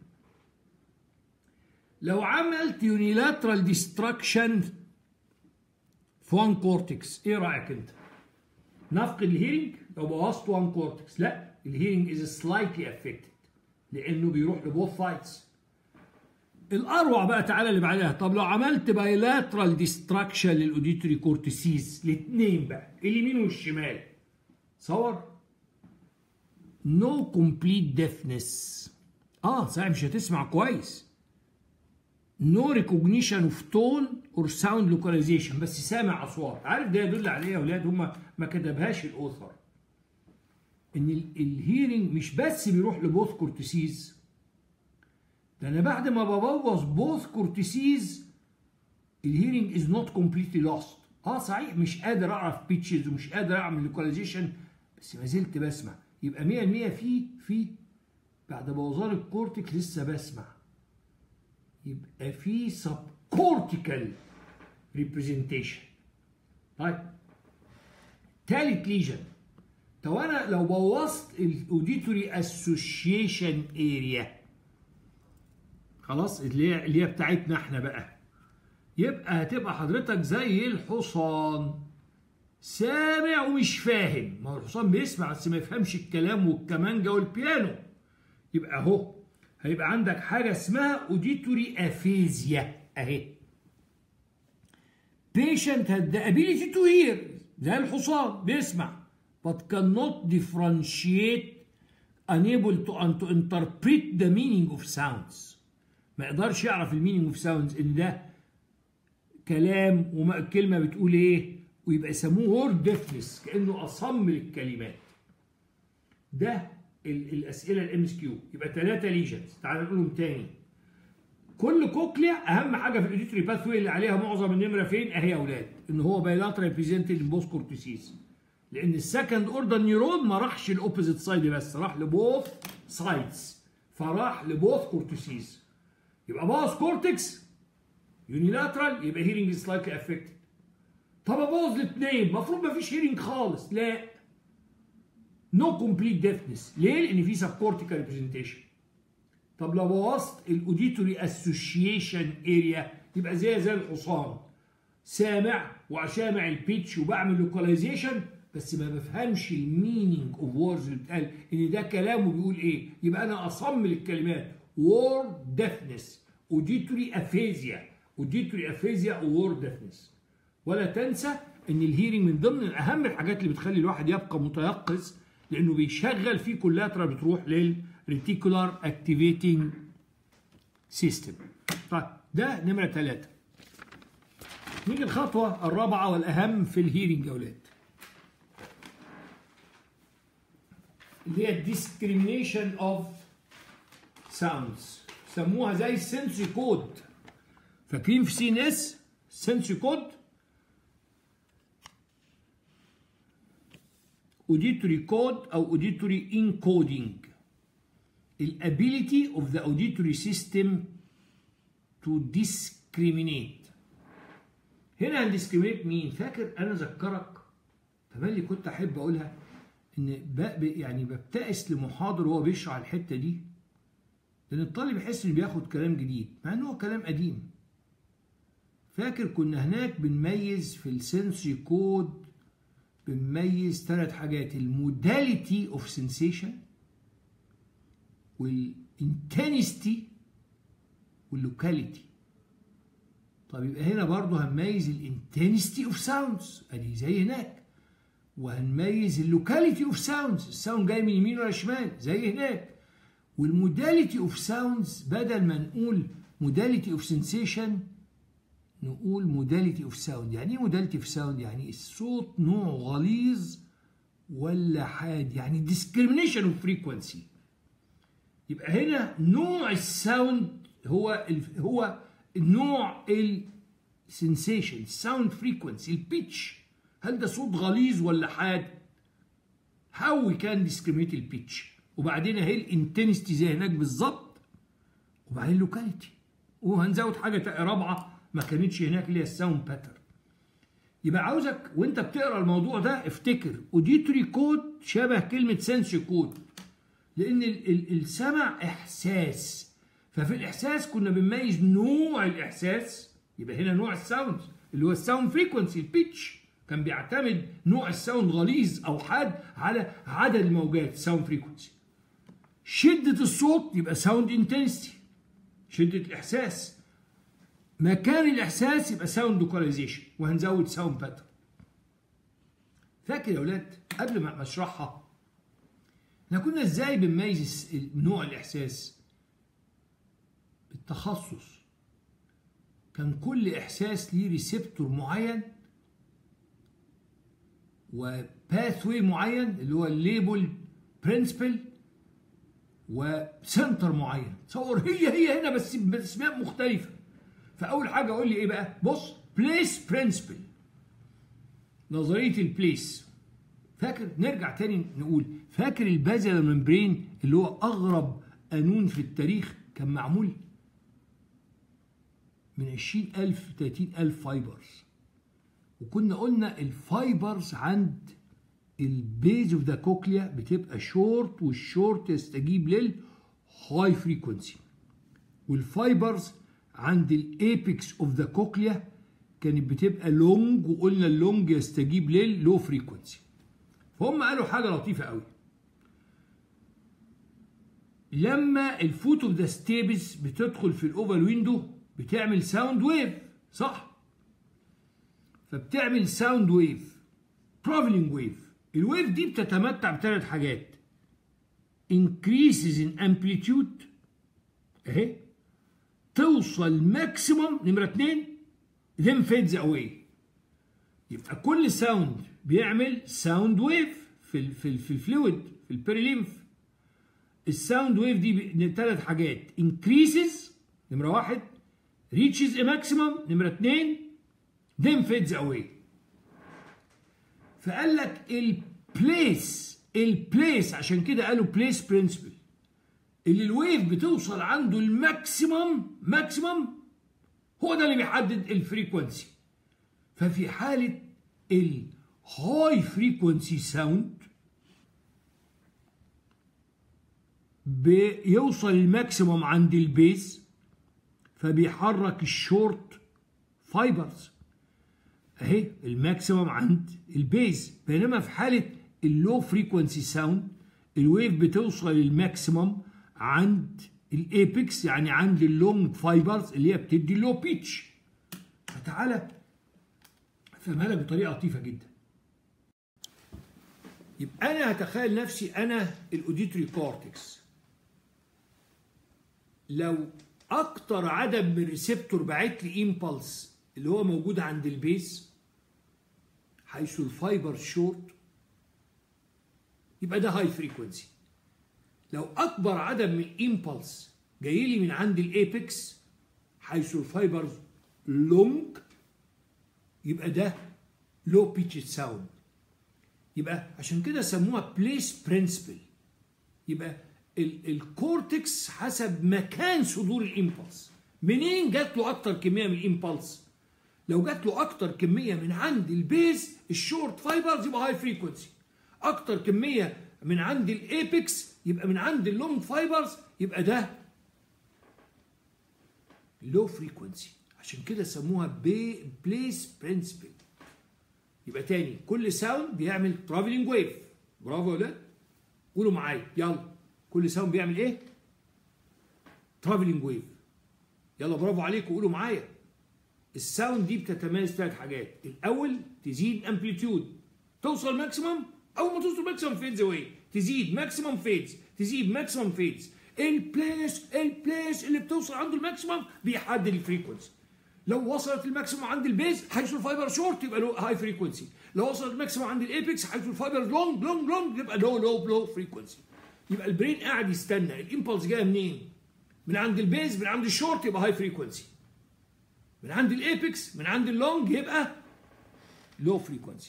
Speaker 1: لو عملت يونيلاترال ديستراكشن في وان كورتكس ايه رايك انت؟ نفقد الهيرنج لو بوظت وان كورتكس لا الهيرنج از سلايتلي افكتد لانه بيروح لبوث سايدز الاروع بقى تعالى اللي بعدها طب لو عملت بايلاترال ديستراكشن للاوديتوري كورتيسيز الاثنين بقى اليمين والشمال صور نو كومبليت ديفنس اه صحيح مش هتسمع كويس نو ريكوجنيشن اوف تون اور ساوند لوكاليزيشن بس سامع اصوات عارف ده يدل على ايه يا اولاد هم ما كتبهاش الاوثر ان الهيرنج مش بس بيروح لبوث كورتيسيز ده انا بعد ما ببوظ بوث كورتيسيز الهيرنج از نوت كومبليتلي لوست اه صحيح مش قادر اعرف بيتشز ومش قادر اعمل لوكاليزيشن بس ما زلت بسمع يبقى 100% في في بعد بوظان الكورتكس لسه بسمع يبقى في سب كورتيكال ريبريزنتيشن طيب تالت ليجن طب انا لو بوظت الاوديتوري اسوشيشن اريا خلاص اللي هي اللي هي بتاعتنا احنا بقى يبقى هتبقى حضرتك زي الحصان سامع ومش فاهم ما هو الحصان بيسمع بس ما يفهمش الكلام والكمانجا والبيانو يبقى اهو هيبقى عندك حاجه اسمها اوديتوري افيزيا اهي patient had the ability to hear زي الحصان بيسمع but cannot differentiate unable to, to interpret the meaning of sounds ما يقدرش يعرف المينينج اوف ساوندز ان ده كلام وكلمه بتقول ايه ويبقى يسموه وورد ديفنس كانه اصم للكلمات ده الاسئله الام اس كيو يبقى ثلاثه ليجنز تعال نقولهم تاني كل كوكليا اهم حاجه في الاوديتوري باثوي اللي عليها معظم النمره فين اهي يا اولاد ان هو بايلاترال بريزنتد ان بوث كورتيسيس لان السكند اوردر نيورون ما راحش الاوبوزيت سايد بس راح لبوث سايدز فراح لبوث كورتيسيس يبقى باظ كورتكس يونيلاترال يبقى هيرنج سلايتلي افكتد طب ابوظ الاثنين المفروض ما فيش هيرنج خالص لا نو كومبليت ديفنس ليه؟ لان في سب كورتيكال ريبريزنتيشن طب لو بوظت الاوديتوري اسوشيشن اريا يبقى زي زي الحصان سامع وسامع البيتش وبعمل لوكاليزيشن بس ما بفهمش المينينج اوف ووردز اللي بتقال ان ده كلامه بيقول ايه يبقى انا اصم الكلمات وورد ديفنس اوديتوري افيزيا اوديتوري افيزيا وورد ديفنس ولا تنسى ان الهيرنج من ضمن اهم الحاجات اللي بتخلي الواحد يبقى متيقظ لانه بيشغل فيه كولاترا بتروح للريتيكولار اكتيفيتنج سيستم طيب ده نمره ثلاثة نيجي الخطوة الرابعة والأهم في الهيرنج يا أولاد اللي هي discrimination of sounds سموها زي السنسي كود فاكرين في سي ان اس سنسي كود auditory code او auditory encoding الability of the auditory system to discriminate هنا هندiscriminate مين فاكر انا اذكرك تملي كنت احب اقولها ان يعني ببتئس لمحاضر وهو بيشرح الحته دي لان الطالب يحس انه بياخد كلام جديد مع انه هو كلام قديم فاكر كنا هناك بنميز في السنسوري كود بنميز ثلاث حاجات الموداليتي اوف سensation والانتنستي واللوكاليتي طب يبقى هنا برضه هنميز الانتنستي اوف ساوندز ادي زي هناك وهنميز اللوكاليتي اوف ساوندز الساوند جاي من يمين ولا شمال زي هناك والموداليتي اوف ساوندز بدل ما نقول موداليتي اوف سنسيشن نقول موداليتي اوف ساوند يعني ايه موداليتي اوف ساوند يعني الصوت نوع غليظ ولا حاد يعني ديسكريميشن اوف فريكوانسي يبقى هنا نوع الساوند هو ال هو نوع السنسيشن الساوند فريكوانسي البيتش هل ده صوت غليظ ولا حاد how we can discriminate البيتش وبعدين اهي الانتنستي زي هناك بالظبط وبعدين لوكاليتي وهنزود حاجه رابعه ما كانتش هناك اللي هي الساوند باترن يبقى عاوزك وانت بتقرا الموضوع ده افتكر اوديتوري كود شبه كلمه سنسي كود لان ال- ال- السمع احساس ففي الاحساس كنا بنميز نوع الاحساس يبقى هنا نوع الساوند اللي هو الساوند فريكونسي البيتش كان بيعتمد نوع الساوند غليظ او حاد على عدد الموجات الساوند فريكونسي شدة الصوت يبقى ساوند انتنسيتي شدة الإحساس مكان الإحساس يبقى ساوند لوكاليزيشن وهنزود ساوند باترن فاكر يا ولاد قبل ما اشرحها احنا كنا ازاي بنميز الس- نوع الإحساس بالتخصص كان كل إحساس ليه ريسبتور معين وباثوي معين اللي هو الليبل برنسبل وسنتر معين تصور هي هي هنا بس باسماء مختلفه فاول حاجه اقول لي ايه بقى بص بليس برنسبل نظريه البليس فاكر نرجع تاني نقول فاكر البازل ممبرين اللي هو اغرب قانون في التاريخ كان معمول من 20000 ل 30000 فايبرز وكنا قلنا الفايبرز عند البيز اوف ذا كوكليا بتبقى شورت والشورت يستجيب للهاي فريكونسي والفايبرز عند الايبكس اوف ذا كوكليا كانت بتبقى لونج وقلنا اللونج يستجيب لللو فريكونسي فهم قالوا حاجه لطيفه قوي لما الفوت اوف ذا ستيبس بتدخل في الاوفال ويندو بتعمل ساوند ويف صح فبتعمل ساوند ويف ترافلينج ويف الويف دي بتتمتع بثلاث حاجات increases in amplitude اهي توصل ماكسيموم نمرة اتنين then fades away يبقى كل ساوند بيعمل ساوند ويف في ال في ال في الفلويد في البيريليمف الساوند ويف دي ثلاث حاجات increases نمرة واحد reaches a maximum نمرة اتنين then fades away فقال لك البليس البليس عشان كده قالوا بليس برنسبل اللي الويف بتوصل عنده الماكسيمم ماكسيمم هو ده اللي بيحدد الفريكونسي ففي حالة الهاي فريكونسي ساوند بيوصل الماكسيمم عند البيز فبيحرك الشورت فايبرز اهي الماكسيمم عند البيز بينما في حاله اللو فريكونسي ساوند الويف بتوصل للماكسيمم عند الايبكس يعني عند اللونج فايبرز اللي هي بتدي اللو بيتش فتعالى افهمها لك بطريقه لطيفه جدا يبقى انا هتخيل نفسي انا الاوديتوري كورتكس لو اكتر عدد من ريسبتور باعت لي امبلس اللي هو موجود عند البيز حيث الفايبر شورت يبقى ده هاي فريكونسي لو اكبر عدد من امبلس جاي لي من عند الايبكس حيث الفايبرز لونج يبقى ده لو بيتش ساوند يبقى عشان كده سموها بليس برنسبل يبقى الكورتكس حسب مكان صدور الامبلس منين جات له اكتر كميه من الامبلس لو جات له اكتر كميه من عند البيز الشورت فايبرز يبقى هاي فريكونسي اكتر كميه من عند الايبكس يبقى من عند اللونج فايبرز يبقى ده لو فريكونسي عشان كده سموها بي بليس برنسبل يبقى تاني كل ساوند بيعمل ترافلينج ويف برافو يا ولاد قولوا معايا يلا كل ساوند بيعمل ايه ترافلينج ويف يلا برافو عليكم قولوا معايا الساوند دي بتتميز ثلاث حاجات الاول تزيد امبليتيود توصل ماكسيمم اول ما توصل ماكسيمم فيدز اواي تزيد ماكسيمم فيدز تزيد ماكسيمم فيدز البليس البليس اللي بتوصل عنده الماكسيمم بيحدد الفريكونسي لو وصلت الماكسيمم عند البيز حيث الفايبر شورت يبقى له هاي فريكونسي لو وصلت الماكسيمم عند الايبكس حيث الفايبر لونج لونج لونج يبقى لو لو لو فريكونسي يبقى البرين قاعد يستنى الامبلس جايه منين من عند البيز من عند الشورت يبقى هاي فريكونسي من عند الايبكس من عند اللونج يبقى لو فريكونسي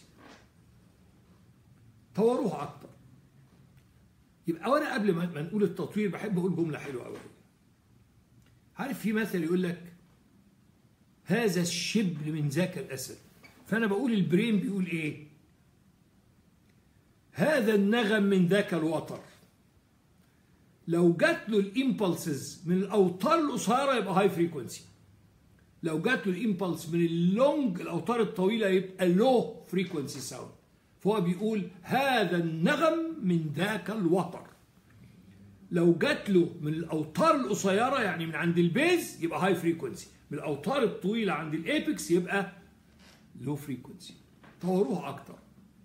Speaker 1: طوروها اكتر يبقى وانا قبل ما نقول التطوير بحب اقول جمله حلوه قوي عارف في مثل يقول لك هذا الشبل من ذاك الاسد فانا بقول البرين بيقول ايه هذا النغم من ذاك الوتر لو جات له الامبلسز من الاوتار القصيره يبقى هاي فريكونسي لو جات له الامبلس من اللونج الاوتار الطويله يبقى لو فريكونسي ساوند فهو بيقول هذا النغم من ذاك الوتر لو جات له من الاوتار القصيره يعني من عند البيز يبقى هاي فريكونسي من الاوتار الطويله عند الابيكس يبقى لو فريكونسي طوروها اكتر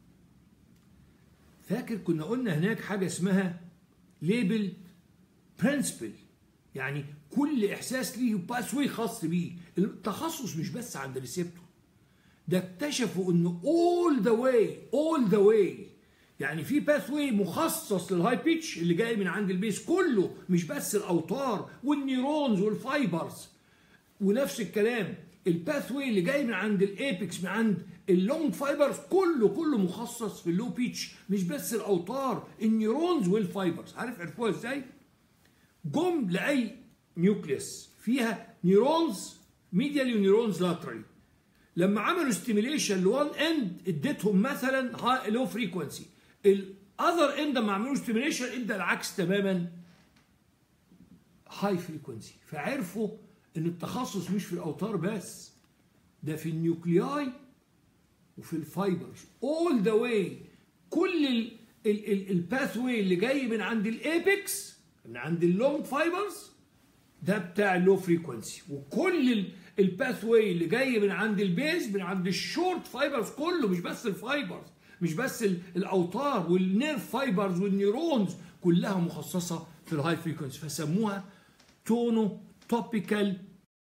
Speaker 1: فاكر كنا قلنا هناك حاجه اسمها ليبل برنسبل يعني كل احساس ليه باثوي خاص بيه التخصص مش بس عند الريسبتور ده اكتشفوا ان اول ذا واي اول ذا واي يعني في باثوي مخصص للهاي بيتش اللي جاي من عند البيس كله مش بس الاوتار والنيورونز والفايبرز ونفس الكلام الباثوي اللي جاي من عند الابيكس من عند اللونج فايبرز كله كله مخصص في اللو بيتش مش بس الاوتار النيورونز والفايبرز عارف عرفوها ازاي جم لاي نيوكليس فيها نيورونز ميديالي ونيورونز لاترالي لما عملوا ستيميليشن لوان اند اديتهم مثلا لو فريكونسي الاذر اند لما عملوا ستيميليشن ادى العكس تماما هاي فريكونسي فعرفوا ان التخصص مش في الاوتار بس ده في النيوكلياي وفي الفايبرز اول ذا واي كل الباث واي اللي جاي من عند الابيكس من عند اللونج فايبرز ده بتاع اللو فريكونسي وكل الباث واي اللي جاي من عند البيز من عند الشورت فايبرز كله مش بس الفايبرز مش بس الاوتار والنيرف فايبرز والنيورونز كلها مخصصه في الهاي فريكونسي فسموها تونو topical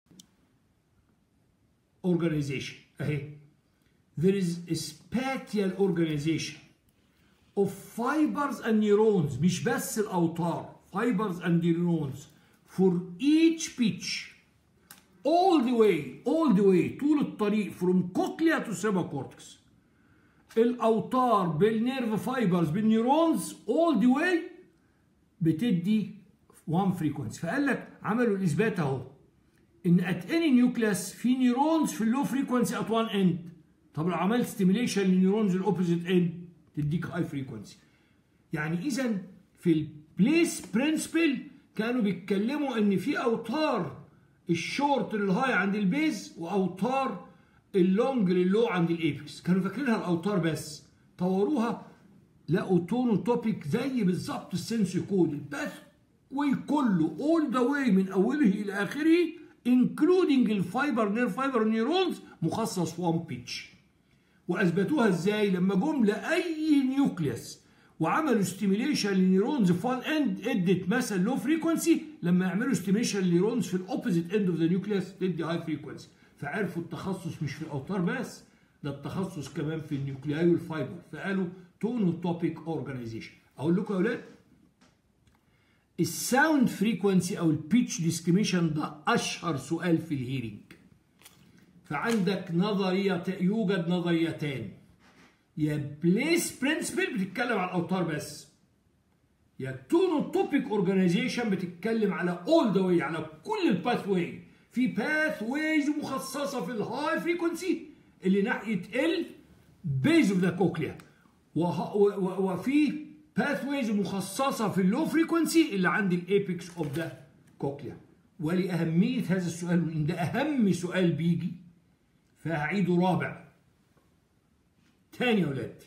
Speaker 1: organization اهي there is a spatial organization of fibers and neurons مش بس الاوتار fibers and neurons for each pitch all the way all the way طول الطريق from cochlea to supracortex الاوتار بالنيرف فايبرز بالنيورونز all the way بتدي 1 فريكونسي فقال لك عملوا الاثبات اهو ان ات اني نيوكليس في نيورونز في اللو فريكونسي ات 1 اند طب لو عملت ستيميليشن للنيورونز الاوبوزيت اند تديك هاي فريكونسي يعني اذا في البليس برنسبل كانوا بيتكلموا ان في اوتار الشورت للهاي عند البيز واوتار اللونج للو عند الايبكس كانوا فاكرينها الاوتار بس طوروها لقوا تونو توبيك زي بالظبط السنسي كود الباث واي كله اول ذا واي من اوله الى اخره انكلودنج الفايبر نير فايبر نيورونز مخصص في 1 بيتش واثبتوها ازاي لما جم لاي نيوكليس وعملوا ستيميليشن لنيورونز في 1 اند ادت مثلا لو فريكونسي لما يعملوا ستيميليشن لنيورونز في الاوبوزيت اند اوف ذا نيوكليس تدي هاي فريكونسي فعرفوا التخصص مش في الاوتار بس ده التخصص كمان في النيوكلياي والفايبر فقالوا تونو توبيك اورجانيزيشن اقول لكم يا اولاد الساوند فريكونسي او البيتش ديسكريميشن ده اشهر سؤال في الهيرنج فعندك نظريه يوجد نظريتان يا بليس برنسبل بتتكلم على الاوتار بس يا تونو توبيك اورجانيزيشن بتتكلم على اول ذا واي على كل الباث واي في باث ويز مخصصه في الهاي فريكونسي اللي ناحيه ال بيز اوف ذا كوكليا وفي باث ويز مخصصه في اللو فريكونسي اللي عند الابيكس اوف ذا كوكليا ولاهميه هذا السؤال وان ده اهم سؤال بيجي فهعيده رابع تاني يا ولاد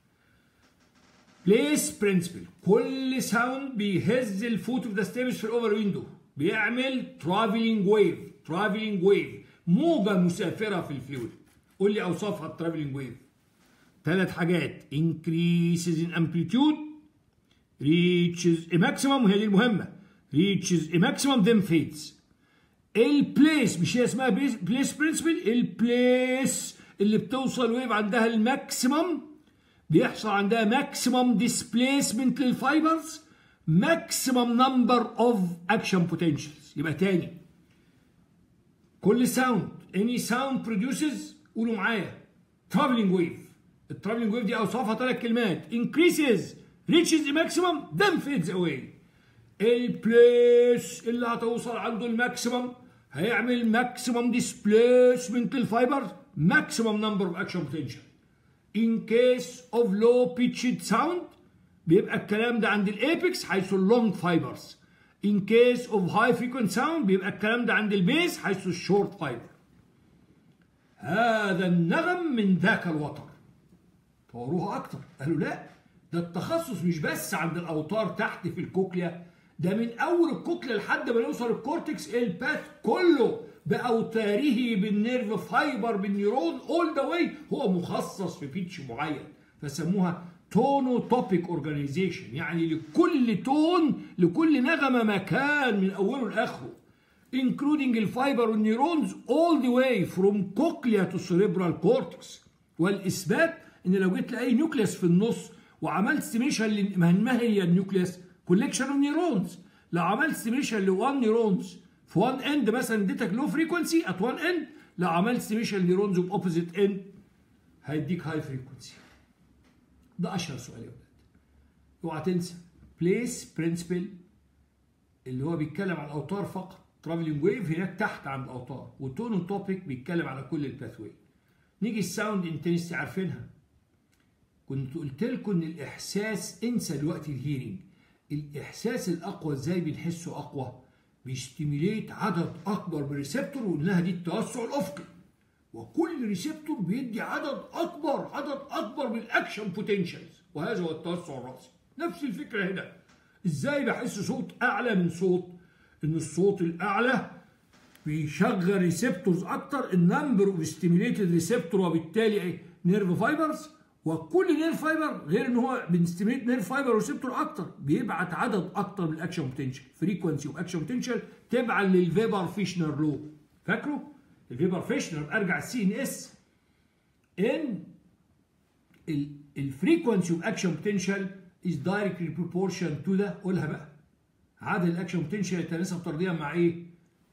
Speaker 1: بليس برنسبل كل ساوند بيهز الفوت اوف ذا ستيبس في الاوفر ويندو بيعمل ترافلينج ويف ترافلينج ويف موجه مسافره في الفلويد قول لي اوصافها الترافلينج ويف ثلاث حاجات increases in amplitude reaches a maximum وهي دي المهمه reaches a maximum then fades البليس مش هي اسمها بليس برنسبل البليس اللي بتوصل ويف عندها الماكسيمم بيحصل عندها ماكسيمم ديسبليسمنت للفايبرز ماكسيمم نمبر اوف اكشن بوتنشالز يبقى تاني كل ساوند any sound produces قولوا معايا traveling wave الترافلينج ويف دي اوصافها ثلاث كلمات increases reaches the maximum then fades away البليس اللي هتوصل عنده الماكسيمم هيعمل ماكسيمم ديسبليسمنت للفايبر ماكسيمم نمبر اوف اكشن بوتنشال in case of low pitched sound بيبقى الكلام ده عند الابيكس حيث اللونج فايبرز in case of high frequency sound بيبقى الكلام ده عند البيس حيث الشورت فايبر هذا النغم من ذاك الوتر طوروها اكتر قالوا لا ده التخصص مش بس عند الاوتار تحت في الكوكليا ده من اول الكوكليا لحد ما يوصل الكورتكس الباث كله باوتاره بالنيرف فايبر بالنيرون اول ذا واي هو مخصص في بيتش معين فسموها تونو توبيك اورجانيزيشن يعني لكل تون لكل نغمه مكان من اوله لاخره including الفايبر والنيورونز all the way from cochlea to cerebral cortex والاثبات ان لو جيت لاي نيوكليس في النص وعملت ستيميشن ما هي النيوكليس كوليكشن اوف نيورونز لو عملت ستيميشن لوان نيورونز في وان اند مثلا اديتك لو فريكونسي ات وان اند لو عملت ستيميشن نيورونز اوف اوبوزيت اند هيديك هاي فريكونسي ده اشهر سؤال يا ولاد اوعى تنسى بليس برنسبل اللي هو بيتكلم عن الاوتار فقط ترافلينج ويف هناك تحت عند الاوتار والتون توبيك بيتكلم على كل الباثوي نيجي الساوند انتنستي عارفينها كنت قلت لكم ان الاحساس انسى دلوقتي الهيرنج الاحساس الاقوى ازاي بنحسه اقوى بيستيميليت عدد اكبر من الريسبتور وانها دي التوسع الافقي وكل ريسبتور بيدي عدد اكبر عدد اكبر من الاكشن بوتنشالز وهذا هو التوسع الراسي نفس الفكره هنا ازاي بحس صوت اعلى من صوت ان الصوت الاعلى بيشغل ريسبتورز اكتر النمبر اوف ستيميليتد ريسبتور وبالتالي ايه نيرف فايبرز وكل نيرف فايبر غير ان هو بنستيميليت نيرف فايبر وريسبتور اكتر بيبعت عدد اكتر من الاكشن بوتنشال فريكونسي واكشن بوتنشال تبعا للفيبر فيشنر لو فاكروا الفيبر فيشنر ارجع السي ان اس ان الفريكونسي اوف اكشن بوتنشال is directly proportion to ده قولها بقى عدد الاكشن بوتنشال يتناسب طرديا مع ايه؟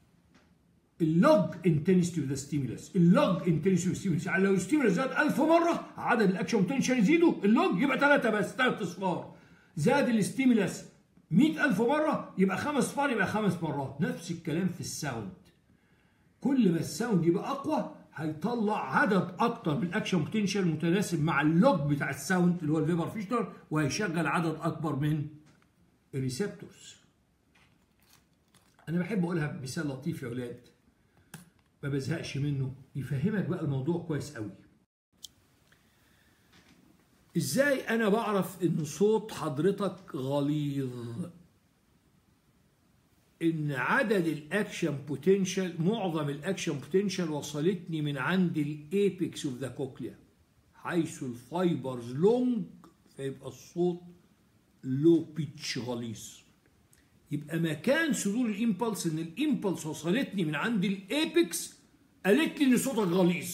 Speaker 1: اللوج انتنستي اوف ذا ستيمولس اللوج انتنستي اوف ستيمولس يعني لو الستيمولس زاد 1000 مره عدد الاكشن بوتنشال يزيدوا اللوج يبقى ثلاثه بس ثلاث اصفار زاد الستيمولس 100000 مره يبقى خمس اصفار يبقى خمس مرات نفس الكلام في الساوند كل ما الساوند يبقى اقوى هيطلع عدد اكتر من الاكشن بوتنشال متناسب مع اللوج بتاع الساوند اللي هو الفيبر فيشنر وهيشغل عدد اكبر من الريسبتورز انا بحب اقولها بمثال لطيف يا اولاد ما بزهقش منه يفهمك بقى الموضوع كويس قوي ازاي انا بعرف ان صوت حضرتك غليظ ان عدد الاكشن بوتنشال معظم الاكشن بوتنشال وصلتني من عند الايبكس اوف ذا كوكليا حيث الفايبرز لونج فيبقى الصوت لو بيتش غليظ يبقى مكان صدور الامبلس ان الامبلس وصلتني من عند الايبكس قالت لي ان صوتك غليظ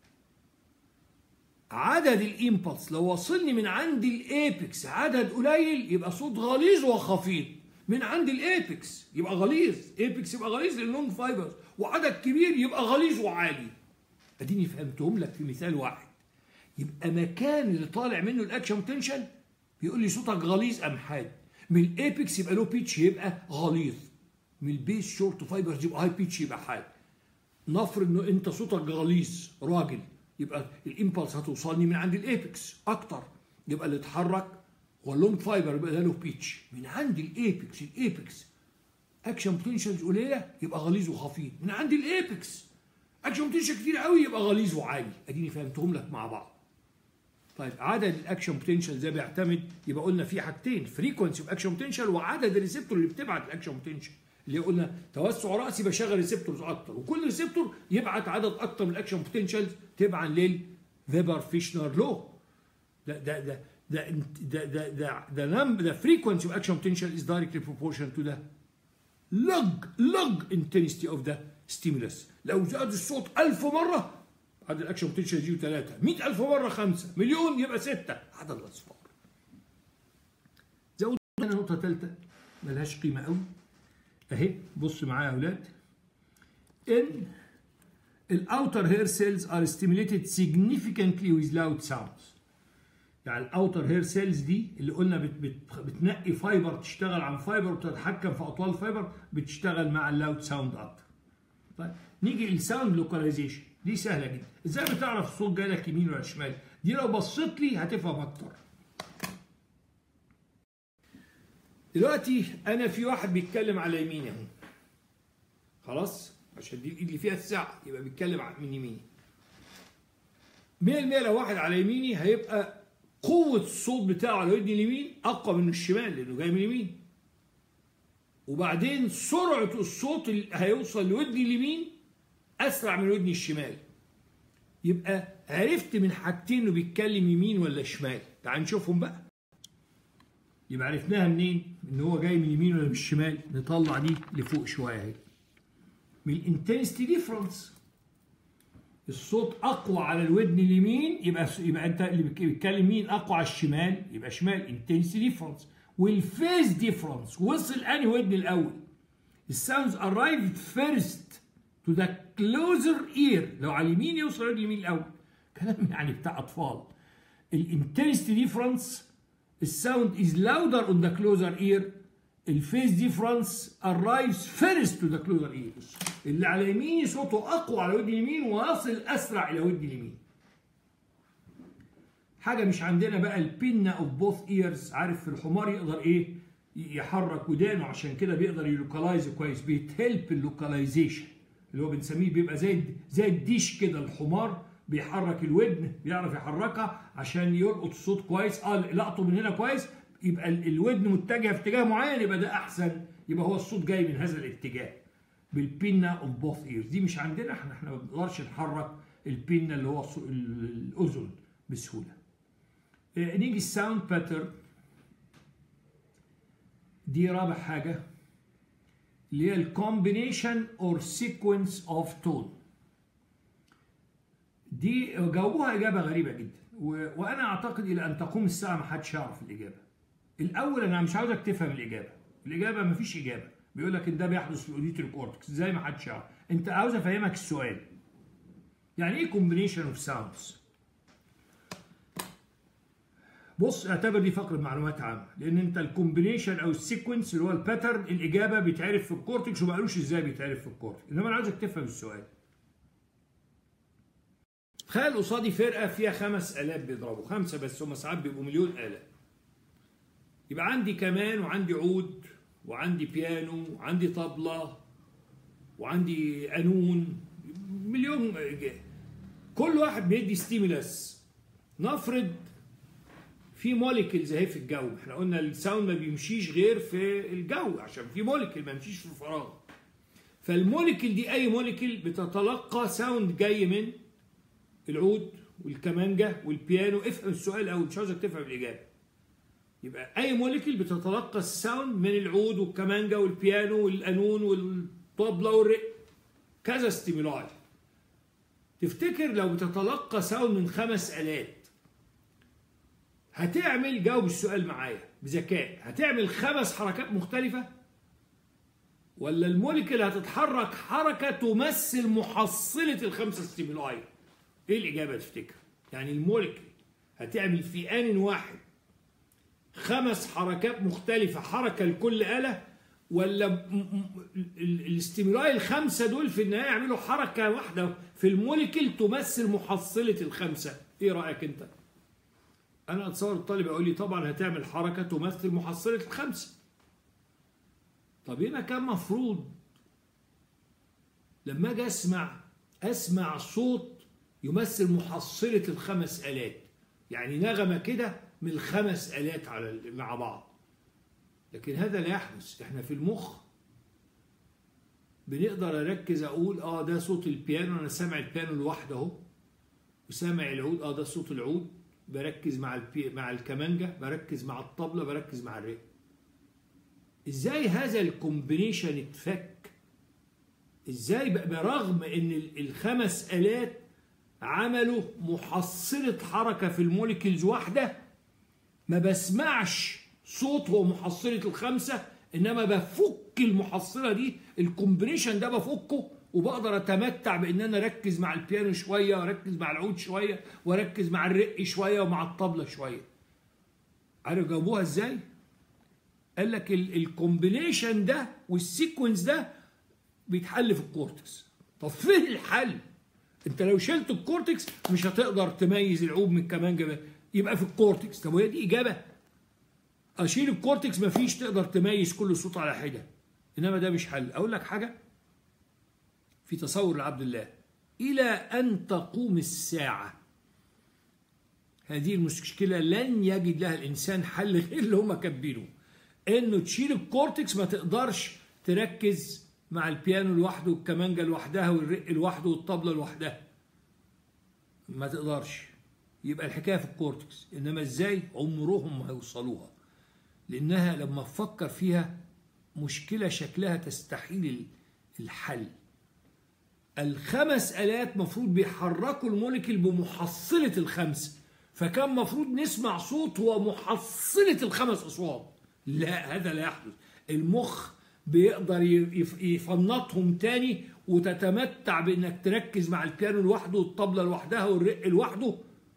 Speaker 1: عدد الامبلس لو وصلني من عند الايبكس عدد قليل يبقى صوت غليظ وخفيض من عند الايبكس يبقى غليظ ايبكس يبقى غليظ لللونج فايبرز وعدد كبير يبقى غليظ وعالي اديني فهمتهم لك في مثال واحد يبقى مكان اللي طالع منه الاكشن بوتنشال بيقول لي صوتك غليظ ام حاد من الايبكس يبقى لو بيتش يبقى غليظ من البيس شورت فايبرز يبقى هاي بيتش يبقى حاد نفرض انه انت صوتك غليظ راجل يبقى الامبلس هتوصلني من عند الايبكس اكتر يبقى اللي اتحرك هو اللونج فايبر يبقى ده له بيتش من عند الايبكس الايبكس اكشن بوتنشالز قليله يبقى غليظ وخفيض من عند الايبكس اكشن بوتنشال كتير قوي يبقى غليظ وعالي اديني فهمتهم لك مع بعض طيب عدد الاكشن بوتنشال ده بيعتمد يبقى قلنا في حاجتين فريكونسي اوف اكشن بوتنشال وعدد الريسبتور اللي بتبعت الاكشن بوتنشال اللي قلنا توسع راسي بشغل ريسبتورز اكتر وكل ريسبتور يبعت عدد اكتر من الاكشن بوتنشالز تبعا للفيبر فيشنر لو ده ده ده the the the the the, num- the frequency of action potential is directly proportional to the log log intensity of the stimulus لو زاد الصوت 1000 مره عدد الاكشن بوتنشال يجيب 3 100000 مره 5 مليون يبقى 6 عدد الاصفار زود هنا نقطه ثالثه ملهاش قيمه قوي اهي بص معايا يا اولاد ان الاوتر هير سيلز ار stimulated significantly with loud sounds يعني الاوتر هير سيلز دي اللي قلنا بت بت بتنقي فايبر تشتغل عن فايبر وتتحكم في اطوال الفايبر بتشتغل مع اللاود ساوند اكتر. طيب نيجي للساوند لوكاليزيشن دي سهله جدا ازاي بتعرف الصوت جاي لك يمين ولا شمال دي لو بصيت لي هتفهم اكتر دلوقتي انا في واحد بيتكلم على يميني اهو خلاص عشان دي الايد اللي فيها الساعه يبقى بيتكلم من يميني 100% لو واحد على يميني هيبقى قوة الصوت بتاعه على ودني اليمين أقوى من الشمال لأنه جاي من اليمين. وبعدين سرعة الصوت اللي هيوصل لودني اليمين أسرع من ودني الشمال. يبقى عرفت من حاجتين إنه بيتكلم يمين ولا شمال. تعال نشوفهم بقى. يبقى عرفناها منين؟ إن هو جاي من اليمين ولا من الشمال؟ نطلع دي لفوق شوية اهي. من الانتنستي ديفرنس. الصوت اقوى على الودن اليمين يبقى يبقى انت اللي بيتكلم مين اقوى على الشمال يبقى شمال انتنسي ديفرنس والفيز ديفرنس وصل انهي ودن الاول الساوندز arrived فيرست تو ذا كلوزر اير لو على اليمين يوصل الودن اليمين الاول كلام يعني بتاع اطفال الانتنسي ديفرنس الساوند از لاودر اون ذا كلوزر اير الفيز ديفرنس arrives first to the closer ears اللي على يميني صوته اقوى على ودن اليمين ويصل اسرع الى ودن اليمين حاجه مش عندنا بقى البينا اوف بوث ايرز عارف في الحمار يقدر ايه يحرك ودانه عشان كده بيقدر يلوكالايز كويس بيتهلب اللوكاليزيشن اللي هو بنسميه بيبقى زي زي الديش كده الحمار بيحرك الودن بيعرف يحركها عشان يلقط الصوت كويس اه لقطه من هنا كويس يبقى الودن متجهه في اتجاه معين يبقى ده احسن يبقى هو الصوت جاي من هذا الاتجاه بالبينا اوف بوث ايرز دي مش عندنا احنا احنا ما بنقدرش نحرك البينا اللي هو الاذن بسهوله نيجي الساوند باترن دي رابع حاجه اللي هي الكومبينيشن اور سيكونس اوف تون دي جاوبوها اجابه غريبه جدا وانا اعتقد الى ان تقوم الساعه ما حدش يعرف الاجابه الاول انا مش عاوزك تفهم الاجابه الاجابه ما فيش اجابه بيقول لك ان ده بيحدث في الاوديتري كورتكس زي ما حدش يعرف انت عاوز افهمك السؤال يعني ايه كومبينيشن اوف ساوندز بص اعتبر دي فقره معلومات عامه لان انت الكومبينيشن او السيكونس اللي هو الباترن الاجابه بيتعرف في الكورتكس وما قالوش ازاي بيتعرف في الكورتكس انما انا عاوزك تفهم السؤال تخيل قصادي فرقه فيها خمس الات بيضربوا خمسه بس هم ساعات بيبقوا مليون اله يبقى عندي كمان وعندي عود وعندي بيانو وعندي طبلة وعندي قانون مليون كل واحد بيدي ستيمولاس نفرض في موليكيولز اهي في الجو احنا قلنا الساوند ما بيمشيش غير في الجو عشان في موليكيول ما يمشيش في الفراغ فالموليكيول دي اي موليكيول بتتلقى ساوند جاي من العود والكمانجه والبيانو افهم السؤال الاول مش عاوزك تفهم الاجابه يبقى اي موليكيول بتتلقى الساوند من العود والكمانجا والبيانو والقانون والطبله والرق كذا ستيمولاي تفتكر لو بتتلقى ساوند من خمس الات هتعمل جاوب السؤال معايا بذكاء هتعمل خمس حركات مختلفة ولا الموليكيول هتتحرك حركة تمثل محصلة الخمسة ستيمولاي ايه الإجابة تفتكر يعني الموليكيول هتعمل في آن واحد خمس حركات مختلفة حركة لكل آلة ولا الاستمرار الخمسة دول في النهاية يعملوا حركة واحدة في الموليكيول تمثل محصلة الخمسة ايه رأيك انت انا اتصور الطالب يقول لي طبعا هتعمل حركة تمثل محصلة الخمسة طب هنا كان مفروض لما اجي اسمع اسمع صوت يمثل محصلة الخمس آلات يعني نغمة كده من الخمس آلات على مع بعض لكن هذا لا يحدث احنا في المخ بنقدر اركز اقول اه ده صوت البيانو انا سامع البيانو لوحده اهو وسامع العود اه ده صوت العود بركز مع البي... مع الكمانجه بركز مع الطبله بركز مع الرق ازاي هذا الكومبينيشن اتفك ازاي برغم ان الخمس الات عملوا محصله حركه في الموليكيولز واحده ما بسمعش صوت هو محصلة الخمسة إنما بفك المحصلة دي الكومبريشن ده بفكه وبقدر أتمتع بإن أنا أركز مع البيانو شوية وأركز مع العود شوية وأركز مع الرق شوية ومع الطبلة شوية عارف جاوبوها إزاي؟ قال لك الكومبينيشن ده والسيكونس ده بيتحل في الكورتكس طب فين الحل؟ انت لو شلت الكورتكس مش هتقدر تميز العود من الكمانجه يبقى في الكورتكس طب وهي دي اجابه اشيل الكورتكس مفيش تقدر تميز كل صوت على حده انما ده مش حل اقول لك حاجه في تصور لعبد الله الى ان تقوم الساعه هذه المشكله لن يجد لها الانسان حل غير اللي هم كاتبينه انه تشيل الكورتكس ما تقدرش تركز مع البيانو لوحده والكمانجا لوحدها والرق لوحده والطبله لوحدها ما تقدرش يبقى الحكايه في الكورتكس انما ازاي عمرهم ما هيوصلوها لانها لما تفكر فيها مشكله شكلها تستحيل الحل الخمس الات مفروض بيحركوا الموليكيول بمحصله الخمسه فكان مفروض نسمع صوت هو محصله الخمس اصوات لا هذا لا يحدث المخ بيقدر يفنطهم تاني وتتمتع بانك تركز مع البيانو لوحده والطبله لوحدها والرق لوحده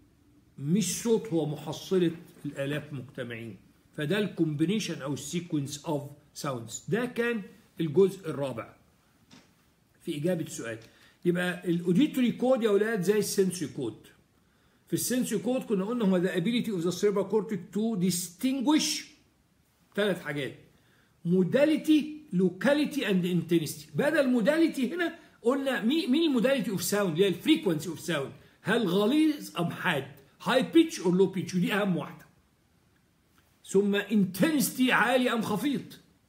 Speaker 1: مش صوت هو محصله الالاف مجتمعين فده الكومبينيشن او السيكونس اوف ساوندز ده كان الجزء الرابع في اجابه السؤال يبقى الاوديتوري كود يا اولاد زي السنسوري كود في السنسوري كود كنا قلنا هو ذا ابيليتي اوف ذا سيربرال كورتيك تو ديستنجويش ثلاث حاجات موداليتي لوكاليتي اند انتنستي بدل موداليتي هنا قلنا مين مين الموداليتي اوف ساوند اللي هي الفريكونسي اوف ساوند هل غليظ ام حاد هاي بيتش اور لو بيتش ودي اهم واحده ثم انتنستي عالي ام خفيض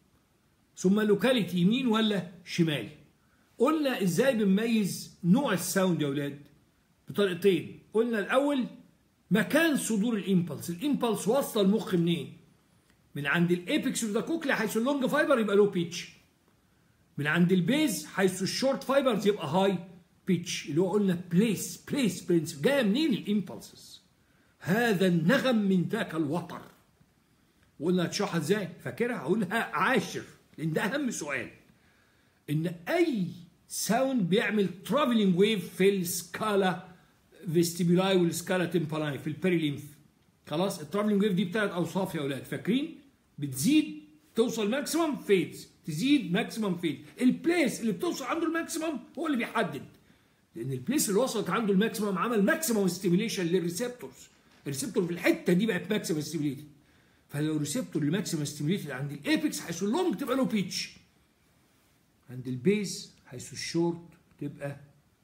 Speaker 1: ثم لوكاليتي يمين ولا شمال قلنا ازاي بنميز نوع الساوند يا اولاد بطريقتين قلنا الاول مكان صدور الامبلس الامبلس واصله المخ منين من عند الابيكس اوف ذا كوكلي حيث اللونج فايبر يبقى لو بيتش من عند البيز حيث الشورت فايبرز يبقى هاي بيتش اللي هو قلنا بليس بليس برنسبل جايه منين الامبلسز هذا النغم من ذاك الوتر وقلنا هتشرحها ازاي فاكرها هقولها عاشر لان ده اهم سؤال ان اي ساوند بيعمل ترافلينج ويف في السكالا فيستيبولاي والسكالا تمبالاي في البيريليمف خلاص الترافلينج ويف دي بثلاث اوصاف يا اولاد فاكرين بتزيد توصل ماكسيمم فيدز تزيد ماكسيمم فيد البليس اللي بتوصل عنده الماكسيمم هو اللي بيحدد لان البليس اللي وصلت عنده الماكسيمم عمل ماكسيمم ستيميليشن للريسبتورز الريسبتور في الحته دي بقت ماكسيمم ستيميليتد فلو الريسبتور اللي ماكسيمم ستيميليتد عند الابيكس حيث اللونج تبقى له بيتش عند البيز حيث الشورت تبقى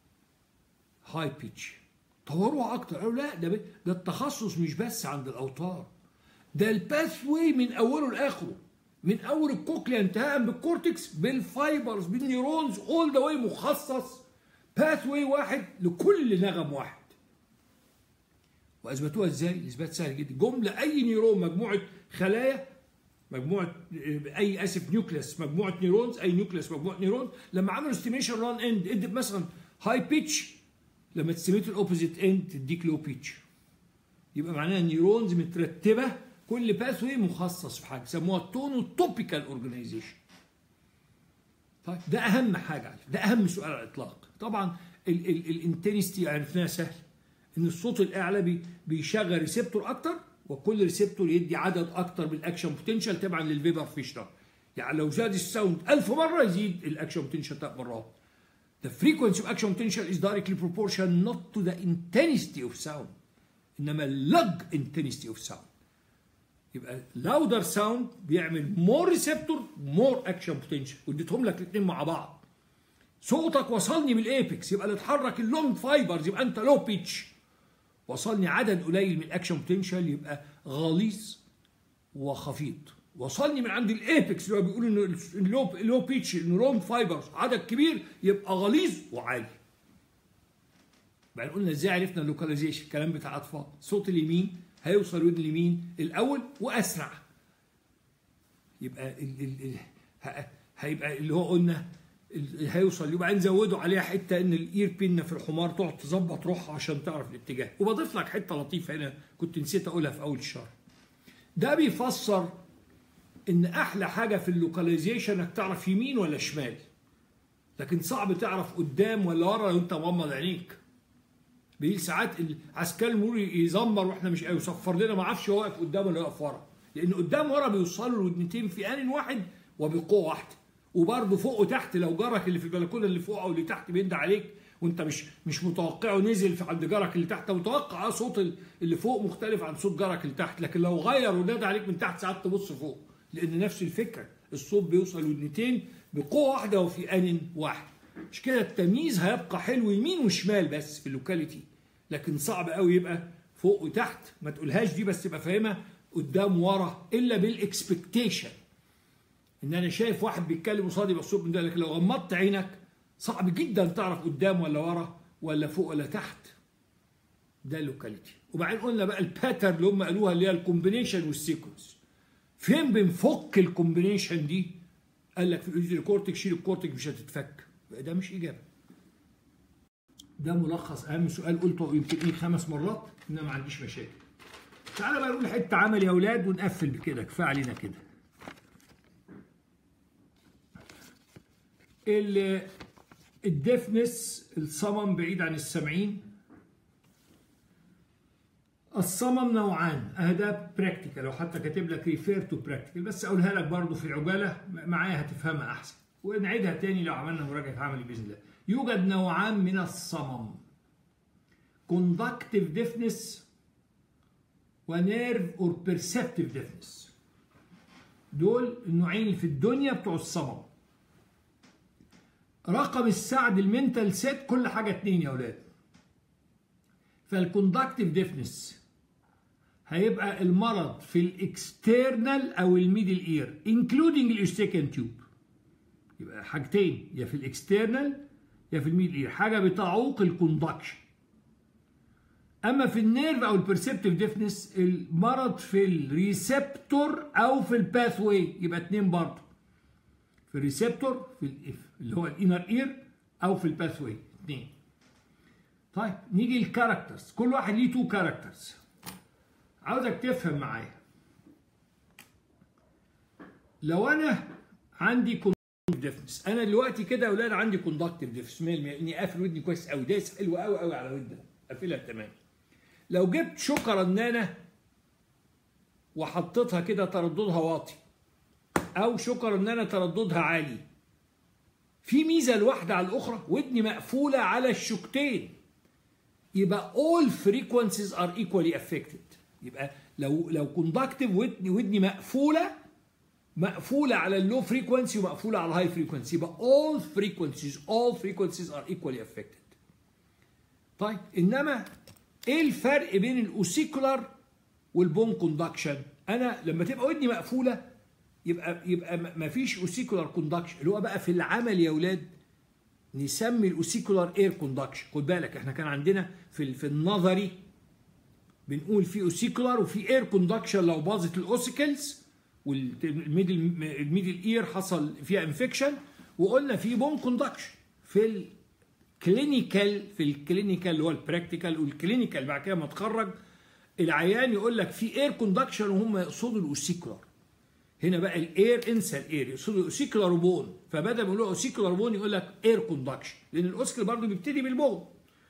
Speaker 1: هاي بيتش طوروها اكتر قالوا لا ده ده التخصص مش بس عند الاوتار ده الباث واي من اوله لاخره من اول الكوكليا انتهاء بالكورتكس بالفايبرز بالنيورونز اول ذا واي مخصص باث واي واحد لكل نغم واحد واثبتوها ازاي؟ اثبات سهل جدا جمله اي نيورون مجموعه خلايا مجموعه اي اسف نيوكليس مجموعه نيورونز اي نيوكليس مجموعه نيورونز لما عملوا استيميشن ران اند ادت مثلا هاي بيتش لما تستيميت الاوبوزيت اند تديك لو بيتش يبقى معناها النيورونز مترتبه كل باث واي مخصص في حاجه سموها تونو توبيكال اورجانيزيشن طيب ده اهم حاجه ده اهم سؤال على الاطلاق طبعا الانتنستي عرفناها سهل ان الصوت الاعلى بي بيشغل ريسبتور اكتر وكل ريسبتور يدي عدد اكتر من الاكشن بوتنشال تبعا للفيبر فيشنر يعني لو زاد الساوند 1000 مره يزيد الاكشن بوتنشال ثلاث مرات The frequency of action potential is directly proportional not to the intensity of sound انما log intensity of sound يبقى louder sound بيعمل more receptor more action potential واديتهم لك الاثنين مع بعض صوتك وصلني من الايبكس يبقى اللي اتحرك اللونج فايبرز يبقى انت لو بيتش وصلني عدد قليل من الاكشن بوتنشال يبقى غليظ وخفيض وصلني من عند الايبكس اللي هو بيقولوا ان اللو اللو بيتش اللونج فايبرز عدد كبير يبقى غليظ وعالي بعدين قلنا ازاي عرفنا اللوكاليزيشن الكلام بتاع اطفال صوت اليمين هيوصل ودن اليمين الاول واسرع يبقى ال ال ال هيبقى اللي هو قلنا هيوصل يبقى نزوده عليها حته ان الاير بين في الحمار تقعد تظبط روحها عشان تعرف الاتجاه وبضيف لك حته لطيفه هنا كنت نسيت اقولها في اول الشهر ده بيفسر ان احلى حاجه في اللوكاليزيشن انك تعرف يمين ولا شمال لكن صعب تعرف قدام ولا ورا لو انت مغمض عينيك بيجي ساعات العسكري المروري يزمر واحنا مش يصفر لنا ما اعرفش هو واقف قدام ولا واقف ورا لان قدام ورا بيوصلوا الودنتين في ان واحد وبقوه واحده وبرضه فوق وتحت لو جارك اللي في البلكونه اللي فوق او اللي تحت بيند عليك وانت مش مش متوقعه نزل في عند جارك اللي تحت متوقع اه صوت اللي فوق مختلف عن صوت جارك اللي تحت لكن لو غير ونادى عليك من تحت ساعات تبص فوق لان نفس الفكره الصوت بيوصل ودنتين بقوه واحده وفي ان واحد مش كده التمييز هيبقى حلو يمين وشمال بس في اللوكاليتي لكن صعب قوي يبقى فوق وتحت ما تقولهاش دي بس تبقى فاهمها قدام ورا الا بالاكسبكتيشن ان انا شايف واحد بيتكلم قصادي بالصوت من ده لكن لو غمضت عينك صعب جدا تعرف قدام ولا ورا ولا فوق ولا تحت ده اللوكاليتي وبعدين قلنا بقى الباترن اللي هم قالوها اللي هي الكومبينيشن والسيكونس فين بنفك الكومبينيشن دي قال لك في الايدي كورتك شيل الكورتك مش هتتفك ده مش اجابه ده ملخص اهم سؤال قلته يمكن ايه خمس مرات ان ما عنديش مشاكل تعالى بقى نقول حته عمل يا اولاد ونقفل بكده كفايه علينا كده الديفنس الصمم بعيد عن السامعين الصمم نوعان اهداف براكتيكال لو حتى كاتب لك ريفير تو براكتيكال بس اقولها لك برضو في العجاله معايا هتفهمها احسن ونعيدها تاني لو عملنا مراجعه عملي باذن الله يوجد نوعان من الصمم conductive deafness ونيرف اور perceptive deafness دول النوعين اللي في الدنيا بتوع الصمم رقم السعد المنتال سيت كل حاجه اتنين يا اولاد فالكوندكتيف ديفنس هيبقى المرض في الاكسترنال او الميدل اير انكلودنج الاستيكن تيوب يبقى حاجتين يا في الاكسترنال يا في الميدل اير حاجه بتعوق الكوندكشن اما في النيرف او البرسبتيف ديفنس المرض في الريسبتور او في الباث واي يبقى اتنين برضه في الريسبتور في اللي هو الانر اير او في الباث واي اتنين طيب نيجي الكاركترز كل واحد ليه تو كاركترز عاوزك تفهم معايا لو انا عندي ديفنس انا دلوقتي كده يا اولاد عندي كوندكتيف ديفنس اني قافل ودني كويس قوي دايس حلو قوي قوي على ودني قافلها تمام لو جبت شوكه رنانه وحطيتها كده ترددها واطي او شوكه رنانه ترددها عالي في ميزه الواحده على الاخرى ودني مقفوله على الشوكتين يبقى all frequencies are equally affected يبقى لو لو كوندكتيف ودني ودني مقفوله مقفوله على اللو فريكونسي ومقفوله على الهاي فريكونسي يبقى all frequencies all frequencies are equally affected طيب انما ايه الفرق بين الاوسيكولار والبون كوندكشن انا لما تبقى ودني مقفوله يبقى يبقى ما فيش اوسيكولار كوندكشن اللي هو بقى في العمل يا اولاد نسمي الاوسيكولار اير كوندكشن خد بالك احنا كان عندنا في في النظري بنقول في اوسيكولار وفي اير كوندكشن لو باظت الاوسيكلز والميدل الميدل اير حصل فيها انفكشن وقلنا في بون كوندكشن في الكلينيكال في الكلينيكال اللي هو البراكتيكال والكلينيكال بعد كده ما تخرج العيان يقول لك في اير كوندكشن وهم يقصدوا الاوسيكولار هنا بقى الاير انسى الاير يقصدوا الاوسيكولار بون فبدل ما يقولوا اوسيكولار بون يقول لك اير كوندكشن لان الاوسكل برضه بيبتدي بالبون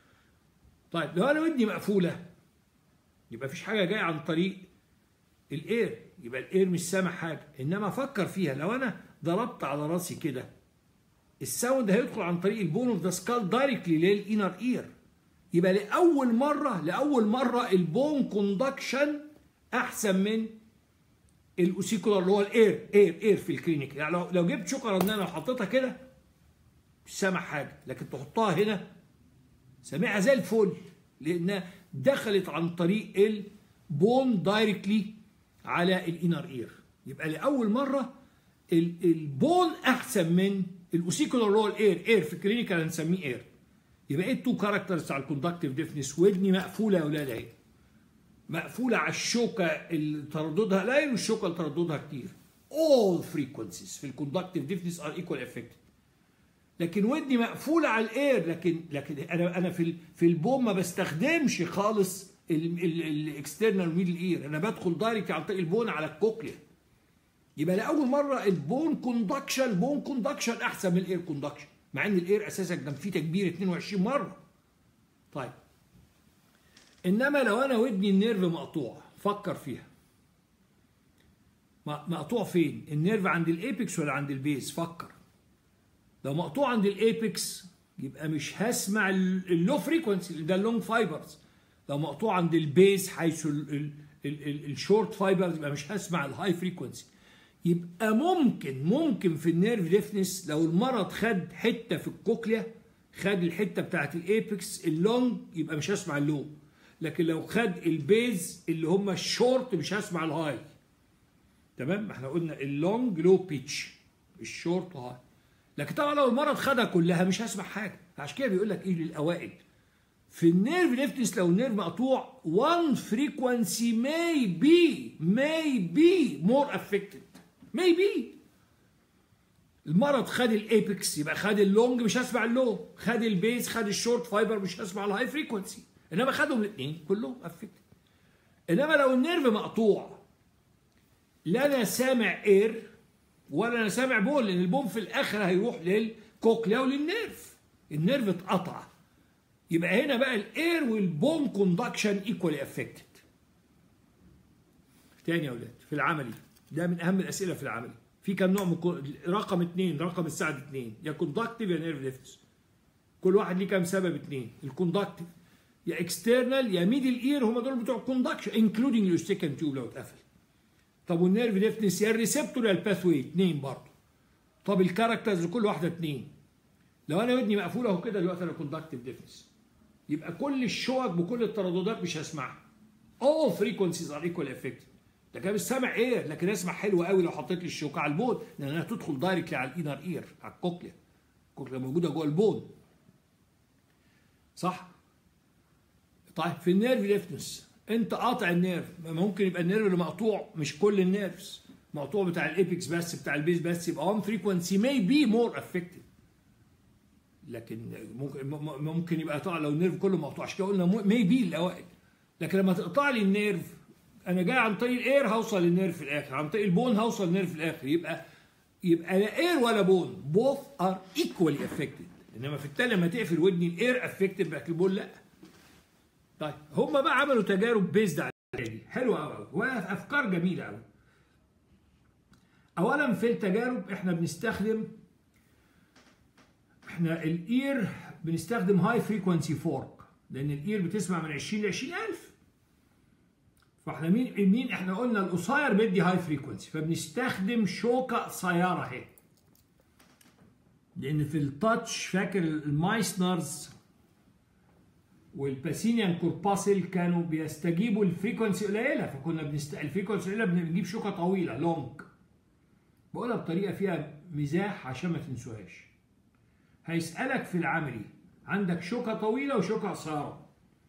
Speaker 1: طيب لو انا ودني مقفوله يبقى مفيش حاجه جايه عن طريق الاير يبقى الاير مش سامع حاجه انما فكر فيها لو انا ضربت على راسي كده الساوند هيدخل عن طريق البون اوف ذا سكال دايركتلي للانر اير يبقى لاول مره لاول مره البون كوندكشن احسن من الاوسيكولار اللي هو الاير اير اير في الكلينيك يعني لو لو جبت شوكه رنانه وحطيتها كده مش سامع حاجه لكن تحطها هنا سامعها زي الفل لانها دخلت عن طريق البون دايركتلي على الانر اير يبقى لاول مره البون احسن من الاوسيكولار اللي هو الاير اير في الكلينيكال هنسميه اير يبقى ايه التو كاركترز بتاع الكوندكتيف ديفنس ودني مقفوله يا اولاد اهي مقفوله على الشوكه اللي ترددها قليل والشوكه اللي ترددها كتير all frequencies في الكوندكتيف ديفنس ار ايكوال افكتد لكن ودني مقفوله على الاير لكن لكن انا انا في في البوم ما بستخدمش خالص الاكسترنال ميدل اير انا بدخل دايركت عن طريق البون على الكوكليا يبقى لاول مره البون كوندكشن بون كوندكشن احسن من الاير كوندكشن مع ان الاير اساسا كان فيه تكبير 22 مره طيب انما لو انا ودني النيرف مقطوع فكر فيها مقطوع فين النيرف عند الايبكس ولا عند البيز فكر لو مقطوع عند الايبكس يبقى مش هسمع اللو فريكونسي ده اللونج فايبرز لو مقطوع عند البيز حيث الشورت فايبرز يبقى مش هسمع الهاي فريكونسي يبقى ممكن ممكن في النيرف ديفنس لو المرض خد حته في الكوكليا خد الحته بتاعت الايبكس اللونج يبقى مش هسمع اللو لكن لو خد البيز اللي هم الشورت مش هسمع الهاي تمام ما احنا قلنا اللونج لو بيتش الشورت هاي لكن طبعا لو المرض خدها كلها مش هسمع حاجه عشان كده بيقول لك ايه للاوائل في النيرف ديفنس لو النيرف مقطوع one frequency may be may be more affected may be المرض خد الايبكس يبقى خد اللونج مش هسمع اللو خد البيز خد الشورت فايبر مش هسمع الهاي فريكونسي انما خدهم الاثنين كلهم افكتد انما لو النيرف مقطوع لا انا سامع اير ولا انا سامع بول لان البول في الاخر هيروح للكوكليا وللنيرف النيرف اتقطع يبقى هنا بقى الاير والبون كوندكشن ايكوالي افكتد تاني يا اولاد في العملي ده من اهم الاسئله في العملي في كام نوع من رقم اثنين رقم السعد اثنين يا كوندكتيف يا نيرف ديفنس كل واحد ليه كام سبب اثنين الكوندكتيف يا اكسترنال يا ميدل اير هم دول بتوع الكوندكشن انكلودنج اليوستيكن تيوب لو اتقفل طب والنيرف ديفنس يا الريسبتور يا الباث واي اثنين برضه طب الكاركترز لكل واحده اثنين لو انا ودني مقفوله اهو كده دلوقتي انا كوندكتيف ديفنس يبقى كل الشوك بكل الترددات مش هسمعها all frequencies are equally affected لكن مش سامع ايه لكن اسمع حلو قوي لو حطيت لي الشوكه على البون لانها تدخل دايركتلي على الانر اير على الكوكليا الكوكليا موجوده جوه البون صح طيب في النيرف ديفنس انت قاطع النيرف ممكن يبقى النيرف اللي مقطوع مش كل النيرفز مقطوع بتاع الابيكس بس بتاع البيز بس يبقى اون فريكونسي ماي بي مور افكتد لكن ممكن ممكن يبقى طالع لو النيرف كله مقطوع عشان كده قلنا ماي بي الاوائل لكن لما تقطع لي النيرف انا جاي عن طريق الاير هوصل للنيرف في الاخر عن طريق البون هوصل للنيرف في الاخر يبقى يبقى لا اير ولا بون بوث ار ايكوالي افكتد انما في التاني لما تقفل ودني الاير افكتد لكن البون لا طيب هم بقى عملوا تجارب بيزد على دي حلوه قوي وافكار جميله قوي اولا في التجارب احنا بنستخدم احنا الاير بنستخدم هاي فريكونسي فورك لان الاير بتسمع من 20 ل 20000 فاحنا مين مين احنا قلنا القصير بيدي هاي فريكونسي فبنستخدم شوكه قصيره اهي لان في التاتش فاكر المايسنرز والباسينيان كورباسل كانوا بيستجيبوا الفريكونسي قليله فكنا بنست... الفريكونسي قليله بنجيب شوكه طويله لونج بقولها بطريقه فيها مزاح عشان ما تنسوهاش هيسالك في العملي عندك شوكه طويله وشوكه قصيره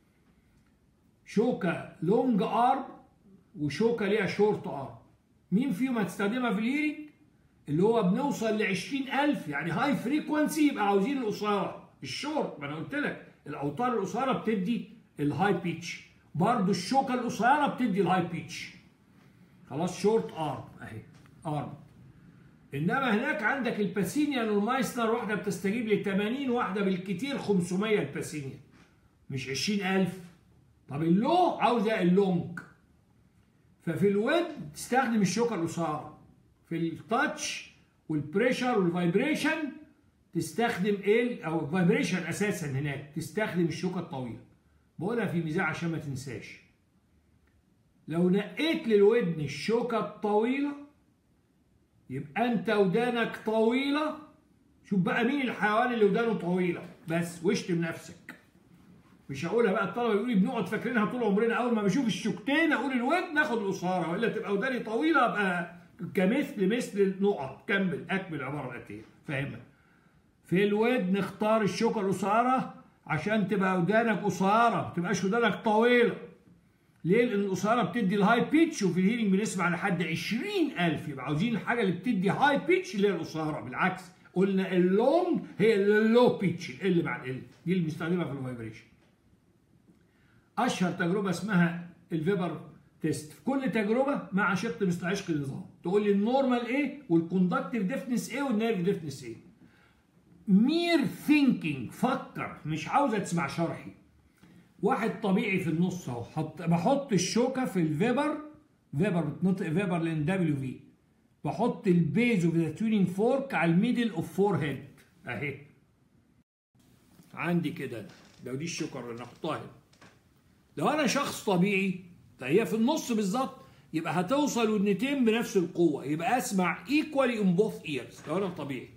Speaker 1: شوكه لونج ارم وشوكه ليها شورت ارم مين فيهم هتستخدمها في الهيرنج اللي هو بنوصل ل 20000 يعني هاي فريكونسي يبقى عاوزين القصيره الشورت ما انا قلت لك الاوتار القصيره بتدي الهاي بيتش برضو الشوكه القصيره بتدي الهاي بيتش خلاص شورت ارم اهي ارم انما هناك عندك الباسينيان والمايسنر واحده بتستجيب ل 80 واحده بالكتير 500 الباسينيان مش 20000 طب اللو عاوزه اللونج ففي الويب تستخدم الشوكه القصيره في التاتش والبريشر والفايبريشن تستخدم ايه او الفايبريشن اساسا هناك تستخدم الشوكه الطويله بقولها في ميزان عشان ما تنساش لو نقيت للودن الشوكه الطويله يبقى انت ودانك طويله شوف بقى مين الحيوان اللي ودانه طويله بس واشتم نفسك مش هقولها بقى الطلبه يقولوا لي بنقعد فاكرينها طول عمرنا اول ما بشوف الشوكتين اقول الودن ناخد القصاره والا تبقى وداني طويله ابقى كمثل مثل النقط كمل اكمل العباره الاتيه فاهمها في الودن اختار الشوكه القصيره عشان تبقى ودانك قصيره ما تبقاش ودانك طويله ليه؟ لان القصيره بتدي الهاي بيتش وفي الهيرنج بنسمع لحد 20000 يبقى عاوزين الحاجه اللي بتدي هاي بيتش اللي هي القصيره بالعكس قلنا اللونج هي اللو بيتش ال مع ال دي اللي بنستخدمها في الفايبريشن اشهر تجربه اسمها الفيبر تيست في كل تجربه مع شق مستعشق النظام تقول لي النورمال ايه والكوندكتيف ديفنس ايه والنيرف ديفنس ايه مير ثينكينج فكر مش عاوزه تسمع شرحي واحد طبيعي في النص اهو حط بحط الشوكه في الفيبر فيبر بتنطق فيبر لان دبليو في بحط البيز اوف ذا تيونينج فورك على الميدل اوف فور هيد اهي عندي كده لو دي الشوكه اللي نحطها هنا لو انا شخص طبيعي فهي في النص بالظبط يبقى هتوصل ودنتين بنفس القوه يبقى اسمع ايكوالي ان بوث ايرز لو انا طبيعي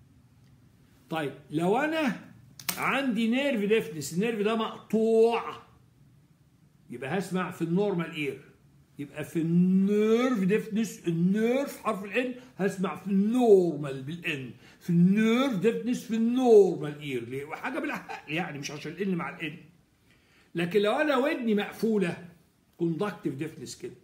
Speaker 1: طيب لو انا عندي نيرف ديفنس النيرف ده مقطوع يبقى هسمع في النورمال اير يبقى في النيرف ديفنس النيرف حرف الان هسمع في النورمال بالان في النيرف ديفنس في النورمال اير ليه وحاجه بالحق يعني مش عشان الان مع الان لكن لو انا ودني مقفوله كوندكتيف ديفنس كده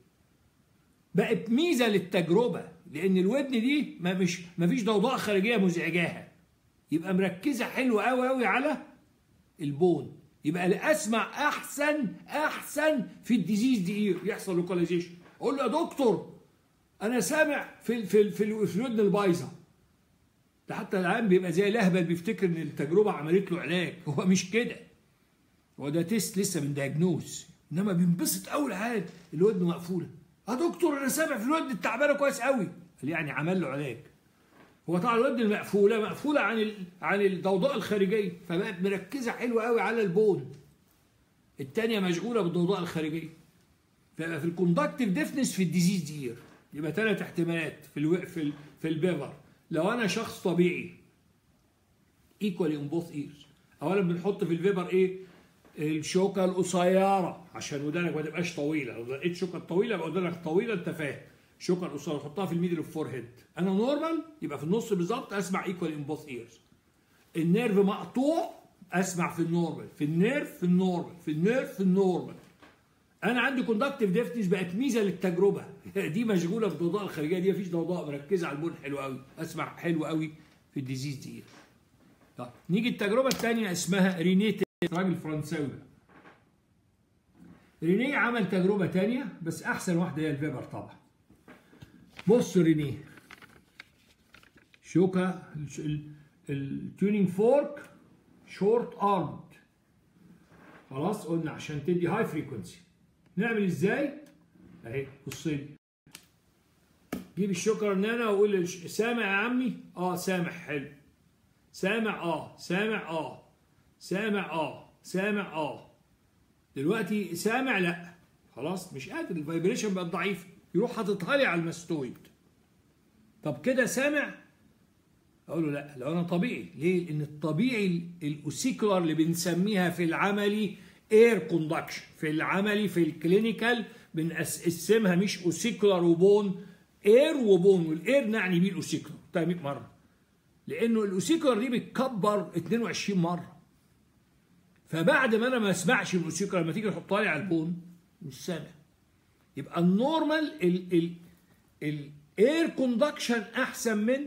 Speaker 1: بقت ميزه للتجربه لان الودن دي ما مش ما فيش ضوضاء خارجيه مزعجاها يبقى مركزه حلو قوي قوي على البون يبقى اللي اسمع احسن احسن في الديزيز دي ايه يحصل لوكاليزيشن اقول له يا دكتور انا سامع في في في, في الودن البايظه ده حتى العام بيبقى زي الاهبل بيفتكر ان التجربه عملت له علاج هو مش كده هو ده تيست لسه من دايجنوز انما بينبسط قوي العيال الودن مقفوله يا دكتور انا سامع في الودن التعبانه كويس قوي قال يعني عمل له علاج هو طبعا الودن المقفوله مقفوله عن ال... عن الضوضاء الخارجيه فبقت مركزه حلوه قوي على البون الثانيه مشغوله بالضوضاء الخارجيه فيبقى في الكوندكتيف ديفنس في الديزيز دي يبقى ثلاث احتمالات في الو... في ال... في البيفر لو انا شخص طبيعي ايكوالي اون بوث ايرز اولا بنحط في الفيبر ايه الشوكه القصيره عشان ودانك ما تبقاش طويله لو لقيت شوكه طويله يبقى ودانك طويله انت فاهم الشوكه القصيره حطها في الميدل اوف فور هيد انا نورمال يبقى في النص بالظبط اسمع ايكوال ان بوث ايرز النيرف مقطوع اسمع في النورمال في النيرف في النورمال في النيرف في النورمال انا عندي كوندكتيف ديفنس بقت ميزه للتجربه دي مشغوله بالضوضاء الخارجيه دي مفيش ضوضاء مركزه على البون حلو قوي اسمع حلو قوي في الديزيز دي طيب نيجي التجربه الثانيه اسمها رينيت راجل فرنساوي رينيه عمل تجربه ثانيه بس احسن واحده هي الفيبر طبعا بص رينيه شوكه التيونينج فورك شورت ارمد خلاص قلنا عشان تدي هاي فريكونسي نعمل ازاي اهي بص لي جيب الشوكه رنانه وقول سامع يا عمي اه سامع حلو سامع اه سامع اه سامع اه سامع اه دلوقتي سامع لا خلاص مش قادر الفايبريشن بقت ضعيفه يروح حاططها لي على المستويد طب كده سامع اقول له لا لو انا طبيعي ليه لان الطبيعي الاوسيكولار اللي بنسميها في العملي اير كوندكشن في العملي في الكلينيكال بنقسمها مش اوسيكولار وبون اير وبون والاير نعني بيه الاوسيكولار قلتها 100 مره لانه الاوسيكولار دي بتكبر 22 مره فبعد ما انا ما اسمعش الاوسيكولار لما تيجي تحطها لي على البون مش سامع يبقى النورمال الاير كوندكشن احسن من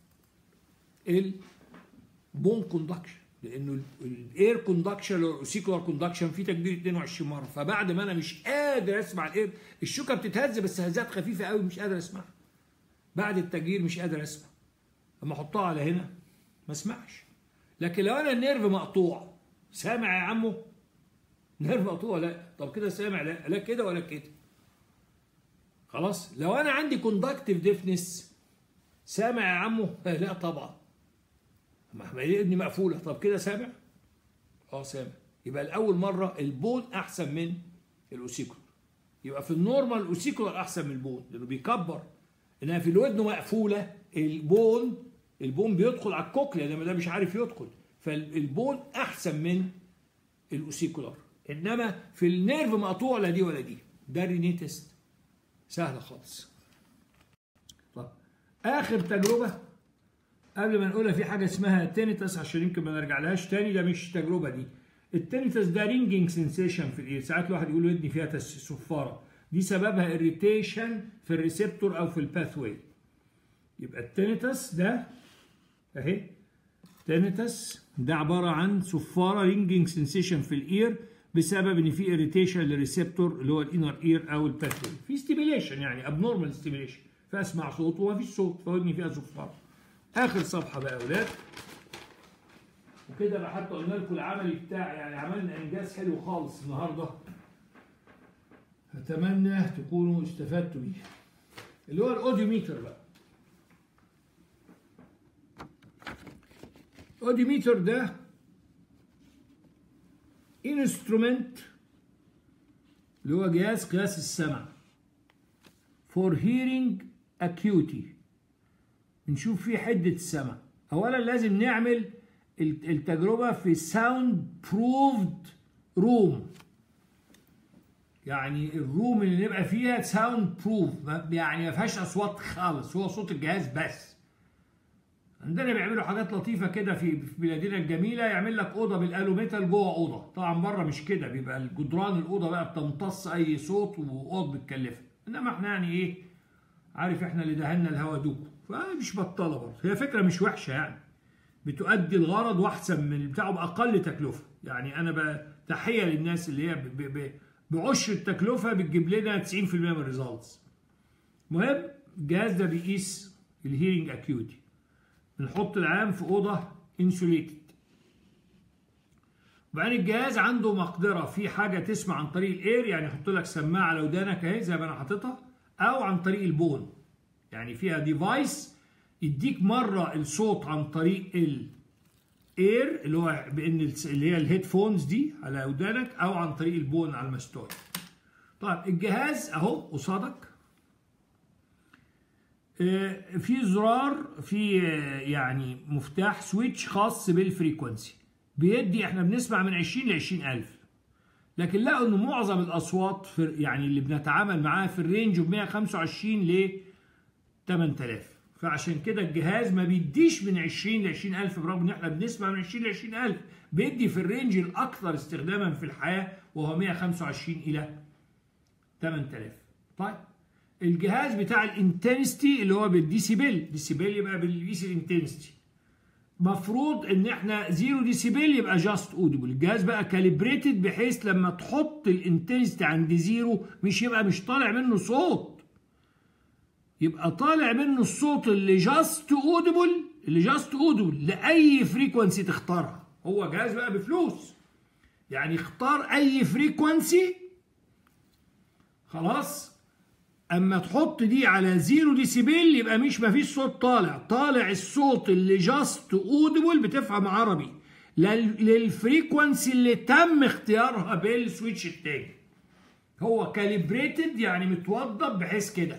Speaker 1: البون كوندكشن لانه الاير كوندكشن والاوسيكولار كوندكشن فيه تكبير 22 مره فبعد ما انا مش قادر اسمع الاير الشوكه بتتهز بس هزات خفيفه قوي مش قادر اسمعها بعد التغيير مش قادر اسمع اما احطها على هنا ما اسمعش لكن لو انا النيرف مقطوع سامع يا عمو نيرف مقطوع لا طب كده سامع لا لا كده ولا كده خلاص لو انا عندي كوندكتيف ديفنس سامع يا عمو لا طبعا ما ابني مقفوله طب كده سامع اه سامع يبقى الاول مره البون احسن من الاوسيكولار يبقى في النورمال الاوسيكولار احسن من البون لانه بيكبر انها في الودن مقفوله البون البون بيدخل على الكوكليا لما ده مش عارف يدخل فالبون احسن من الاوسيكولار انما في النيرف مقطوع لا دي ولا دي ده ريني تيست سهله خالص طب اخر تجربه قبل ما نقولها في حاجه اسمها تينيتس عشان يمكن ما نرجعلهاش تاني ده مش التجربه دي التينيتس ده رينجينج سنسيشن في الاير ساعات الواحد يقول ودني فيها صفاره دي سببها اريتيشن في الريسبتور او في الباثوي يبقى التينيتس ده اهي تينيتس ده عباره عن صفاره رينجينج سنسيشن في الاير بسبب ان في اريتيشن للريسبتور اللي هو الانر اير او الباثوي في ستيميليشن يعني ابنورمال ستيميليشن فاسمع صوت وما فيش صوت فودني فيها صفاره اخر صفحه بقى يا اولاد وكده بقى حتى قلنا لكم العملي بتاعي يعني عملنا انجاز حلو خالص النهارده اتمنى تكونوا استفدتوا بيه اللي هو الاوديوميتر بقى الاوديوميتر ده انسترومنت اللي هو جهاز قياس السمع فور هيرنج اكيوتي نشوف فيه حده السمع اولا لازم نعمل التجربه في ساوند بروفد روم يعني الروم اللي نبقى فيها ساوند بروف يعني ما فيهاش اصوات خالص هو صوت الجهاز بس عندنا بيعملوا حاجات لطيفه كده في بلادنا الجميله يعمل لك اوضه بالالوميتال جوه اوضه طبعا بره مش كده بيبقى الجدران الاوضه بقى بتمتص اي صوت واوض بتكلفها انما احنا يعني ايه عارف احنا اللي دهنا الهوا دوب فمش بطاله برضه هي فكره مش وحشه يعني بتؤدي الغرض واحسن من بتاعه باقل تكلفه يعني انا تحيه للناس اللي هي ب ب بعشر التكلفه بتجيب لنا 90% من الريزلتس المهم الجهاز ده بيقيس الهيرنج اكيوتي بنحط العام في اوضه انسوليتد وبعدين الجهاز عنده مقدره في حاجه تسمع عن طريق الاير يعني يحط لك سماعه على ودانك اهي زي ما انا حاططها او عن طريق البون يعني فيها ديفايس يديك مره الصوت عن طريق الاير اللي هو بان اللي هي الهيدفونز دي على ودانك او عن طريق البون على المستوى طيب الجهاز اهو قصادك في زرار في يعني مفتاح سويتش خاص بالفريكونسي بيدي احنا بنسمع من 20 ل 20000 لكن لقوا ان معظم الاصوات في يعني اللي بنتعامل معاها في الرينج من 125 ل 8000 فعشان كده الجهاز ما بيديش من 20 ل 20000 برغم ان احنا بنسمع من 20 ل 20000 بيدي في الرينج الاكثر استخداما في الحياه وهو 125 الى 8000 طيب الجهاز بتاع الانتنستي اللي هو بالديسيبل ديسيبل يبقى بيقيس الانتنستي مفروض ان احنا زيرو ديسيبل يبقى جاست اوديبل الجهاز بقى كاليبريتد بحيث لما تحط الانتنستي عند زيرو مش يبقى مش طالع منه صوت يبقى طالع منه الصوت اللي جاست اوديبل اللي جاست اوديبل لاي فريكونسي تختارها هو جهاز بقى بفلوس يعني اختار اي فريكونسي خلاص اما تحط دي على زيرو ديسيبل يبقى مش مفيش صوت طالع طالع الصوت اللي جاست اوديبل بتفهم عربي للفريكونسي اللي تم اختيارها بالسويتش التاني هو كاليبريتد يعني متوضب بحيث كده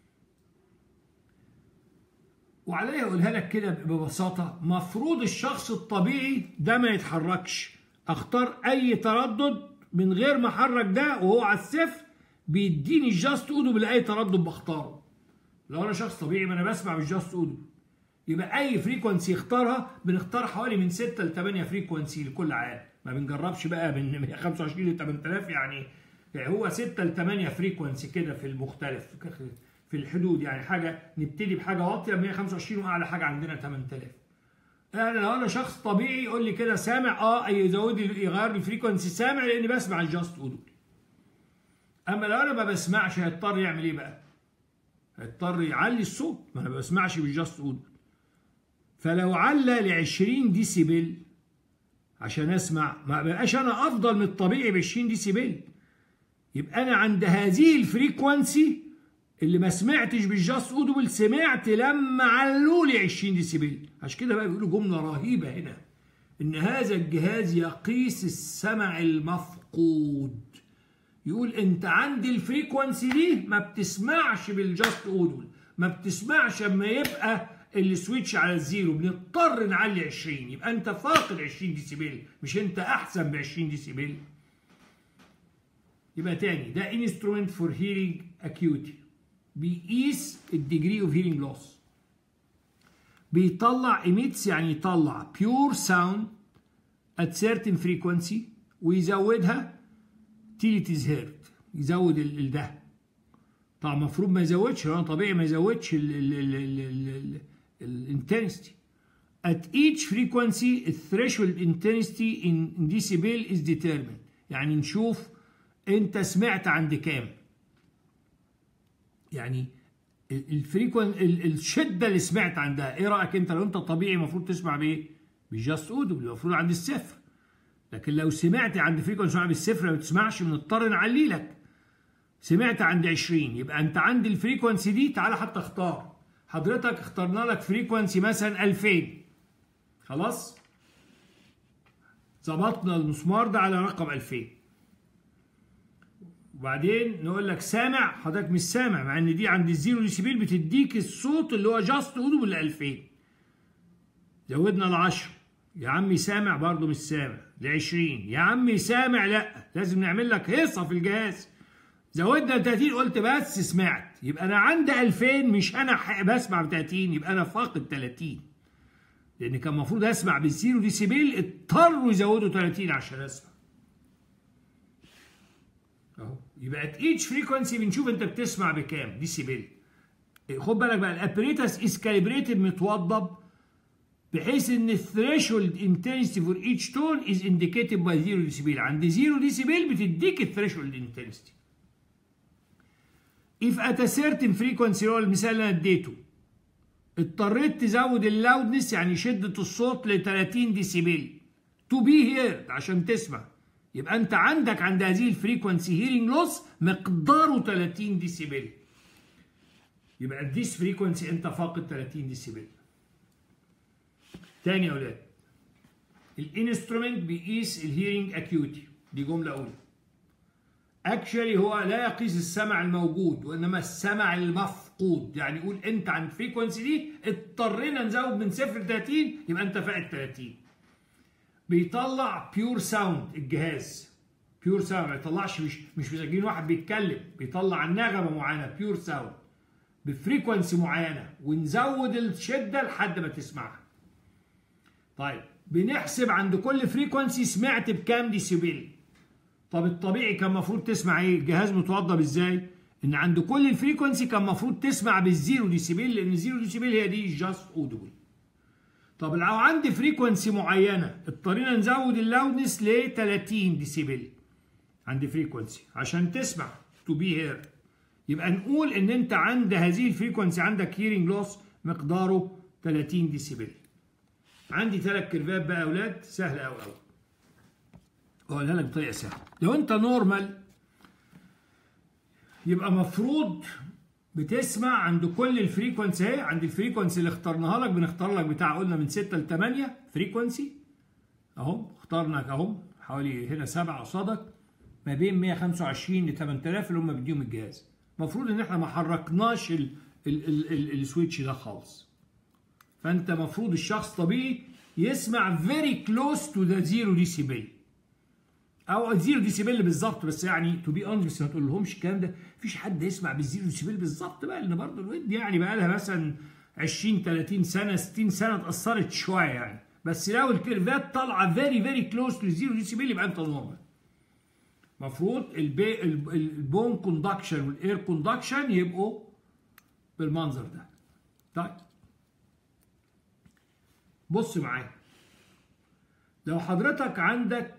Speaker 1: وعليا اقولها لك كده ببساطه مفروض الشخص الطبيعي ده ما يتحركش اختار اي تردد من غير ما احرك ده وهو على الصفر بيديني الجاست اودو بالاي تردد بختاره لو انا شخص طبيعي ما انا بسمع بالجاست اودو يبقى اي فريكونسي يختارها بنختار حوالي من 6 ل 8 فريكونسي لكل عام ما بنجربش بقى من 125 ل 8000 يعني, يعني هو 6 ل 8 فريكونسي كده في المختلف في الحدود يعني حاجه نبتدي بحاجه واطيه 125 واعلى حاجه عندنا 8000 يعني لو انا شخص طبيعي يقول لي كده سامع اه يزود لي يغير لي الفريكونسي سامع لاني بسمع الجاست اودو اما لو انا ما بسمعش هيضطر يعمل ايه بقى هيضطر يعلي الصوت ما انا ما بسمعش بالجاست اودو فلو على ل 20 ديسيبل عشان اسمع ما بقاش انا افضل من الطبيعي ب 20 ديسيبل يبقى انا عند هذه الفريكونسي اللي ما سمعتش بالجاست اودبل سمعت لما علوا لي 20 ديسيبل عشان كده بقى بيقولوا جمله رهيبه هنا ان هذا الجهاز يقيس السمع المفقود يقول انت عند الفريكونسي دي ما بتسمعش بالجاست اودبل ما بتسمعش اما يبقى السويتش على الزيرو بنضطر نعلي 20 يبقى انت فاقد 20 ديسيبل مش انت احسن ب 20 ديسيبل يبقى تاني ده انسترومنت فور هيرنج اكيوتي بيقيس الديجري اوف هيرنج لوس بيطلع ايميتس يعني يطلع بيور ساوند at certain frequency ويزودها till it is heard يزود ده طبعا المفروض ما يزودش لو طبيعي ما يزودش الانتنستي at each frequency the threshold intensity in decibel is determined يعني نشوف انت سمعت عند كام يعني الفريكون الشده اللي سمعت عندها ايه رايك انت لو انت طبيعي المفروض تسمع بايه بجاست اودبل المفروض عند الصفر لكن لو سمعت عند فريكونسي بالصفر ما بتسمعش بنضطر نعلي لك سمعت عند 20 يبقى انت عند الفريكونسي دي تعالى حتى اختار حضرتك اخترنا لك فريكونسي مثلا 2000 خلاص ظبطنا المسمار ده على رقم 2000 وبعدين نقول لك سامع حضرتك مش سامع مع ان دي عند الزيرو ديسيبل بتديك الصوت اللي هو جاست اودبل ل 2000 زودنا ل 10 يا عمي سامع برضه مش سامع ل 20 يا عمي سامع لا لازم نعمل لك هيصه في الجهاز زودنا ل 30 قلت بس سمعت يبقى انا عندي 2000 مش انا بسمع ب 30 يبقى انا فاقد 30 لان كان المفروض اسمع بالزيرو ديسيبل اضطروا يزودوا 30 عشان اسمع اهو يبقى ات ايتش فريكونسي بنشوف انت بتسمع بكام ديسيبل خد بالك بقى الابريتس از كاليبريتد متوضب بحيث ان الثريشولد انتنسيتي فور ايتش تون از انديكيتد باي 0 ديسيبل عند 0 ديسيبل بتديك الثريشولد انتنسيتي if at a certain frequency هو المثال اللي انا اديته اضطريت تزود اللاودنس يعني شدة الصوت ل 30 ديسيبل تو بي هيرد عشان تسمع يبقى انت عندك عند هذه الفريكونسي هيرنج لوس مقداره 30 ديسيبل يبقى الديس فريكونسي انت فاقد 30 ديسيبل تاني يا اولاد الانسترومنت بيقيس الهيرنج اكيوتي دي جمله اولى اكشلي هو لا يقيس السمع الموجود وانما السمع المفقود يعني يقول انت عند الفريكونسي دي اضطرينا نزود من صفر ل 30 يبقى انت فاقد 30 بيطلع بيور ساوند الجهاز بيور ساوند ما يطلعش مش مش مسجلين واحد بيتكلم بيطلع نغمه معينه بيور ساوند بفريكونسي معينه ونزود الشده لحد ما تسمعها طيب بنحسب عند كل فريكونسي سمعت بكام ديسيبل طب الطبيعي كان المفروض تسمع ايه الجهاز متوضب ازاي ان عند كل الفريكونسي كان المفروض تسمع بالزيرو ديسيبل لان الزيرو ديسيبل هي دي جاست اودبل طب لو عندي فريكونسي معينه اضطرينا نزود اللاودنس ل 30 ديسيبل عندي فريكونسي عشان تسمع تو بي هير يبقى نقول ان انت عند هذه الفريكونسي عندك هيرنج لوس مقداره 30 ديسيبل عندي ثلاث كيرفات بقى يا اولاد سهله قوي قوي اقولها لك بطريقه سهله لو انت نورمال يبقى مفروض بتسمع عند كل الفريكونسي اهي عند الفريكونسي اللي اخترناها لك بنختار لك بتاع قلنا من 6 ل 8 فريكونسي اهو اخترنا اهو حوالي هنا 7 قصادك ما بين 125 ل 8000 اللي هم بيديهم الجهاز المفروض ان احنا ما حركناش ال ال ال ال السويتش ده خالص فانت مفروض الشخص طبيعي يسمع very close to the zero decibel او زيرو ديسيبل بالظبط بس يعني تو بي اونست ما تقولهمش الكلام ده مفيش حد يسمع بالزيرو ديسيبل بالظبط بقى لان برضه الود يعني بقى لها مثلا 20 30 سنه 60 سنه اتاثرت شويه يعني بس لو الكيرفات طالعه فيري فيري كلوز تو زيرو ديسيبل يبقى انت نورمال المفروض البي البون كوندكشن والاير كوندكشن يبقوا بالمنظر ده طيب بص معايا لو حضرتك عندك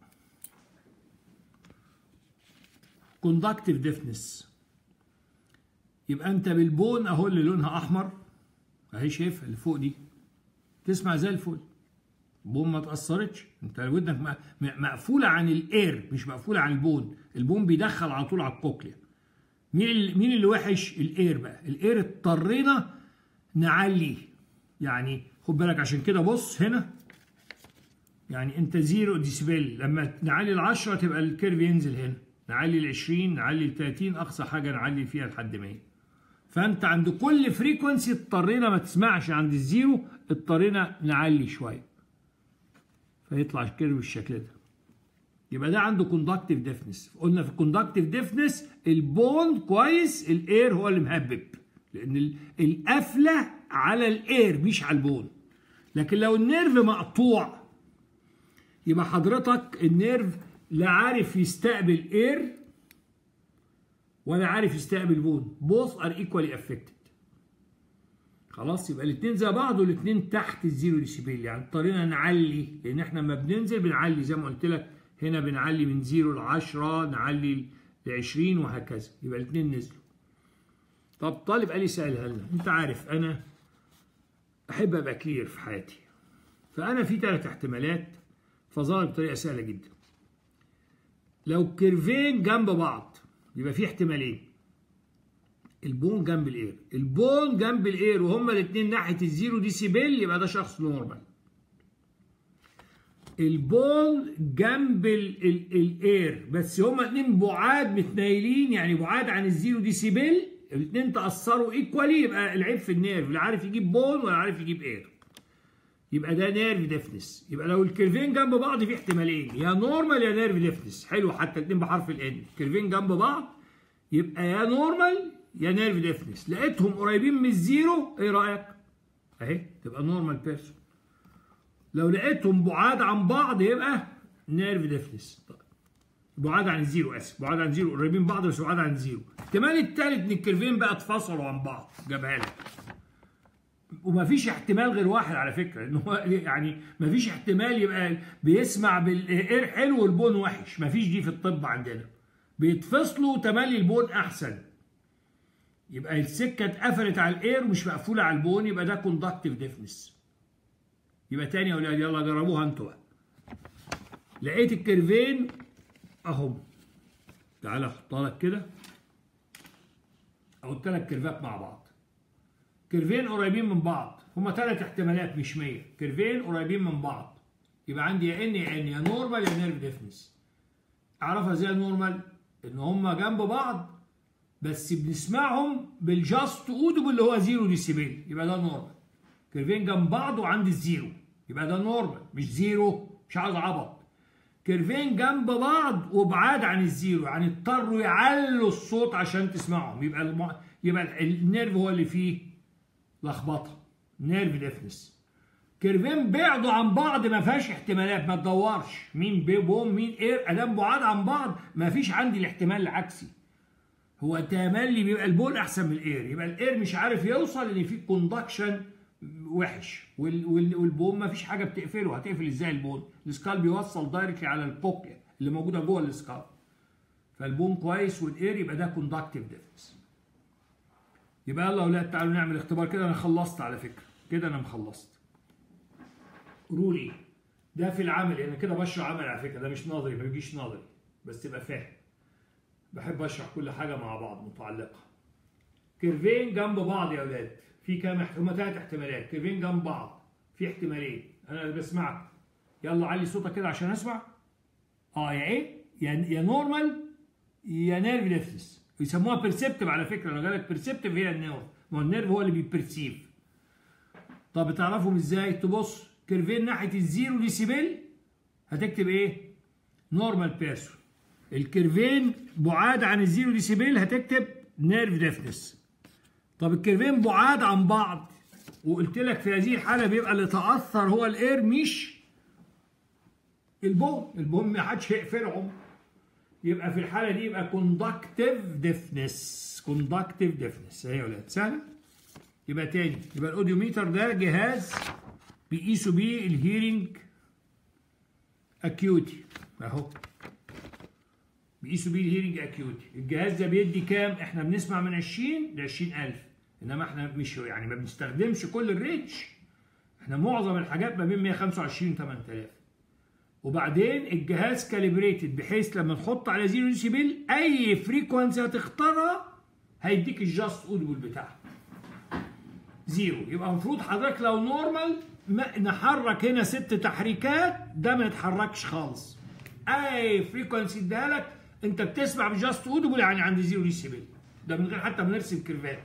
Speaker 1: كوندكتيف ديفنس يبقى انت بالبون اهو اللي لونها احمر اهي شايفها اللي فوق دي تسمع زي الفل البون ما اتاثرتش انت ودنك مقفوله عن الاير مش مقفوله عن البون البون بيدخل على طول على الكوكليا مين اللي مين اللي وحش الاير بقى الاير اضطرينا نعلي يعني خد بالك عشان كده بص هنا يعني انت زيرو ديسبل لما نعلي ال 10 تبقى الكيرف ينزل هنا نعلي ال 20 نعلي ال 30 اقصى حاجه نعلي فيها لحد 100 فانت عند كل فريكونسي اضطرينا ما تسمعش عند الزيرو اضطرينا نعلي شويه فيطلع الكيرف بالشكل ده يبقى ده عنده كوندكتيف ديفنس قلنا في الكوندكتيف ديفنس البون كويس الاير هو اللي مهبب لان القفله على الاير مش على البون لكن لو النيرف مقطوع يبقى حضرتك النيرف لا عارف يستقبل اير ولا عارف يستقبل بون both are equally affected خلاص يبقى الاثنين زي بعض والاثنين تحت الزيرو ديسيبل يعني اضطرينا نعلي لان احنا لما بننزل بنعلي زي ما قلت لك هنا بنعلي من 0 ل 10 نعلي ل 20 وهكذا يبقى الاثنين نزلوا طب طالب قال لي سألها لنا انت عارف انا احب ابقى كلير في حياتي فانا في ثلاث احتمالات فظهر بطريقه سهله جدا لو كيرفين جنب بعض يبقى في احتمالين البون جنب الاير البون جنب الاير وهما الاثنين ناحيه الزيرو ديسيبل يبقى ده شخص نورمال البول جنب الاير بس هما اتنين بعاد متنايلين يعني بعاد عن الزيرو ديسيبل الاتنين تاثروا ايكوالي يبقى العيب في النيرف لا عارف يجيب بول ولا عارف يجيب اير يبقى ده نيرف ديفنس يبقى لو الكيرفين جنب بعض في احتمالين يا نورمال يا نيرف ديفنس حلو حتى الاثنين بحرف الان الكيرفين جنب بعض يبقى يا نورمال يا نيرف ديفنس لقيتهم قريبين من الزيرو ايه رايك اهي تبقى نورمال بيرسون لو لقيتهم بعاد عن بعض يبقى نيرف ديفنس طيب. بعاد عن الزيرو اسف بعاد عن الزيرو قريبين من بعض بس بعاد عن الزيرو الاحتمال الثالث ان الكيرفين بقى اتفصلوا عن بعض جابها لك ومفيش احتمال غير واحد على فكره ان هو يعني مفيش احتمال يبقى بيسمع بالاير حلو والبون وحش مفيش دي في الطب عندنا بيتفصلوا تملي البون احسن يبقى السكه اتقفلت على الاير ومش مقفوله على البون يبقى ده كوندكتيف ديفنس يبقى تاني يا اولاد يلا جربوها انتوا بقى لقيت الكيرفين اهم تعالى احطها لك كده احط لك كيرفات مع بعض كيرفين قريبين من بعض هما ثلاث احتمالات مش 100 كيرفين قريبين من بعض يبقى عندي يا ان يا ان يا نورمال يا نيرف ديفنس اعرفها ازاي نورمال ان هما جنب بعض بس بنسمعهم بالجاست اودبل اللي هو زيرو ديسيبل يبقى ده نورمال كيرفين جنب بعض وعند الزيرو يبقى ده نورمال مش زيرو مش عاوز عبط كيرفين جنب بعض وبعاد عن الزيرو يعني اضطروا يعلوا الصوت عشان تسمعهم يبقى الم... يبقى النيرف هو اللي فيه لخبطه نيرف ديفنس كيرفين بعدوا عن بعض ما فيهاش احتمالات ما تدورش مين بوم مين اير ادام بعاد عن بعض ما فيش عندي الاحتمال العكسي هو تملي بيبقى البول احسن من الاير يبقى الاير مش عارف يوصل لان في كوندكشن وحش والبون ما فيش حاجه بتقفله هتقفل ازاي البون السكال بيوصل دايركتلي على الكوكليا اللي موجوده جوه السكال فالبون كويس والاير يبقى ده كوندكتيف ديفنس يبقى يلا يا اولاد تعالوا نعمل اختبار كده انا خلصت على فكره كده انا مخلصت رول ايه ده في العمل انا يعني كده بشرح عمل على فكره ده مش نظري ما بيجيش نظري بس تبقى فاهم بحب اشرح كل حاجه مع بعض متعلقه كيرفين جنب بعض يا اولاد في كام هما ثلاث احتمالات كيرفين جنب بعض في احتمالين انا اللي بسمعك يلا علي صوتك كده عشان اسمع اه يا ايه يا يا نورمال يا نيرف ديفنس بيسموها بيرسبتيف على فكره انا جالك بيرسبتيف هي النيرف ما هو النيرف هو اللي بيبرسيف طب تعرفهم ازاي تبص كيرفين ناحيه الزيرو ديسيبل هتكتب ايه نورمال بيرسون الكيرفين بعاد عن الزيرو ديسيبل هتكتب نيرف ديفنس طب الكيرفين بعاد عن بعض وقلت لك في هذه الحاله بيبقى اللي تاثر هو الاير مش البوم البوم ما حدش هيقفلهم يبقى في الحاله دي يبقى كوندكتيف ديفنس كوندكتيف ديفنس اهي يا ولاد سهل يبقى تاني يبقى الاوديوميتر ده جهاز بيقيسوا بيه الهيرنج اكيوتي اهو بيقيسوا بيه الهيرنج اكيوتي الجهاز ده بيدي كام احنا بنسمع من 20 ل 20000 انما احنا مش يعني ما بنستخدمش كل الرينج احنا معظم الحاجات ما بين 125 و 8000 وبعدين الجهاز كاليبريتد بحيث لما نحط على زيرو ديسيبل اي فريكونسي هتختارها هيديك الجاست اودبل بتاعها زيرو يبقى المفروض حضرتك لو نورمال نحرك هنا ست تحريكات ده ما يتحركش خالص اي فريكونسي اديها لك انت بتسمع بجاست اودبل يعني عند زيرو ديسيبل ده من غير حتى ما نرسم كيرفات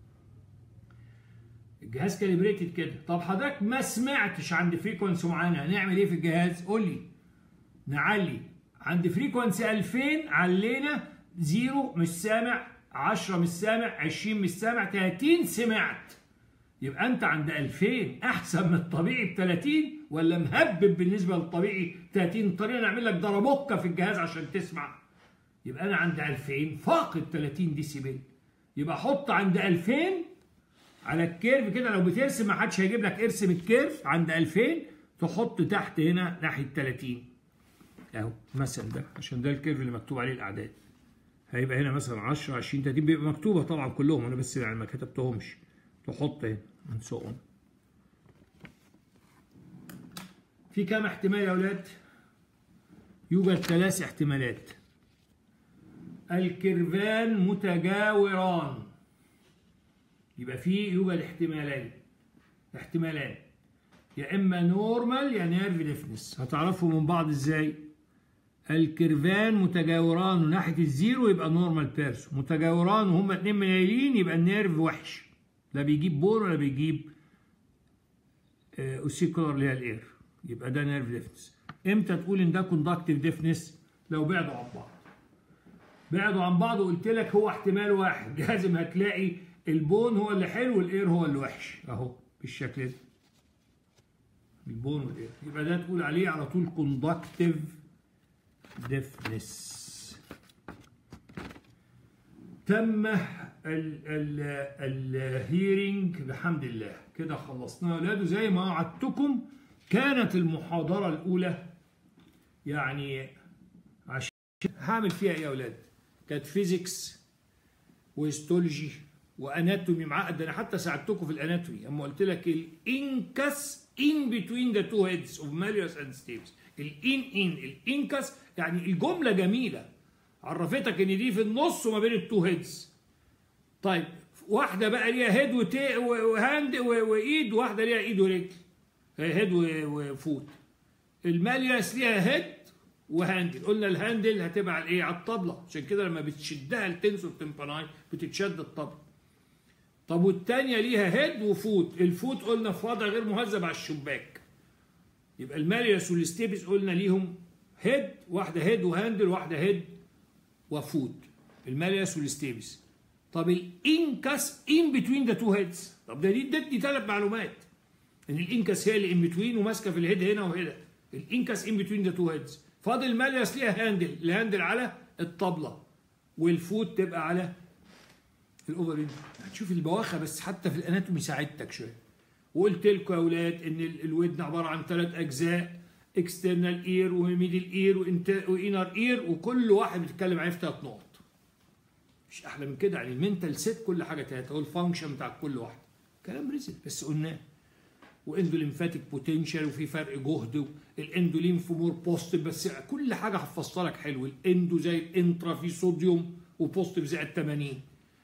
Speaker 1: الجهاز كاليبريتد كده طب حضرتك ما سمعتش عند فريكونسي معينه هنعمل ايه في الجهاز قول لي نعلي عند فريكونسي 2000 علينا زيرو مش سامع 10 مش سامع 20 مش سامع 30 سمعت يبقى انت عند 2000 احسن من الطبيعي ب 30 ولا مهبب بالنسبه للطبيعي 30 طريقه نعمل لك ضربوكه في الجهاز عشان تسمع يبقى انا عند 2000 فاقد 30 ديسيبل يبقى حط عند 2000 على الكيرف كده لو بترسم ما حدش هيجيب لك ارسم الكيرف عند 2000 تحط تحت هنا ناحيه 30 اهو مثلا ده عشان ده الكيرف اللي مكتوب عليه الاعداد هيبقى هنا مثلا 10 20 30 بيبقى مكتوبه طبعا كلهم انا بس يعني ما كتبتهمش تحط هنا and so on في كام احتمال يا اولاد يوجد ثلاث احتمالات الكيرفان متجاوران يبقى في يوجد احتمالين احتمالان يا اما نورمال يا نيرف ديفنس هتعرفوا من بعض ازاي الكيرفان متجاوران ناحيه الزيرو يبقى نورمال بيرسون متجاوران وهما اتنين منيلين يبقى النيرف وحش لا بيجيب بور ولا بيجيب اوسيكولار اللي هي الاير يبقى ده نيرف ديفنس امتى تقول ان ده كوندكتيف ديفنس لو بعدوا عن بعض بعدوا عن بعض وقلت لك هو احتمال واحد لازم هتلاقي البون هو اللي حلو والاير هو اللي وحش اهو بالشكل ده البون والاير يبقى ده تقول عليه على طول كوندكتيف ديفنس تم الهيرنج بحمد الله كده خلصنا يا اولاد وزي ما وعدتكم كانت المحاضره الاولى يعني عشان هعمل فيها ايه يا اولاد كانت فيزيكس وهيستولوجي واناتومي معقد انا حتى ساعدتكم في الاناتومي اما قلت لك الانكس ان بتوين ذا تو هيدز اوف ماليوس اند ستيفز الان ان الانكس يعني الجمله جميله عرفتك ان دي في النص وما بين التو هيدز طيب واحده بقى ليها هيد وتي وهاند وايد واحده ليها ايد ورجل هيد وفوت الماليوس ليها هيد وهاندل قلنا الهاندل هتبقى على ايه على الطبله عشان كده لما بتشدها التنسور تمباناي بتتشد الطبله طب والتانية ليها هيد وفوت الفوت قلنا في وضع غير مهذب على الشباك يبقى الماليوس والستيبس قلنا ليهم هيد واحدة هيد وهاندل واحدة هيد وفوت الماليوس والستيبس طب الانكس ان بتوين ذا تو هيدز طب ده دي ادتني ثلاث معلومات ان الانكس هي اللي ان بتوين وماسكه في الهيد هنا وهنا الانكس ان بتوين ذا تو هيدز فاضل الماليوس ليها هاندل الهاندل على الطبله والفوت تبقى على الاوفر هتشوف البواخه بس حتى في الاناتومي ساعدتك شويه وقلت لكم يا اولاد ان الودن عباره عن ثلاث اجزاء اكسترنال اير وميدل اير وانر اير وكل واحد بتتكلم عليه في ثلاث نقط مش احلى من كده يعني المنتال سيت كل حاجه ثلاثه هو الفانكشن بتاع كل واحد كلام رزق بس قلناه واندوليمفاتيك بوتنشال وفي فرق جهد الاندوليمف مور بوزيتيف بس كل حاجه حفظتها لك حلو الاندو زي الانترا في صوديوم وبوزيتيف زي ال 80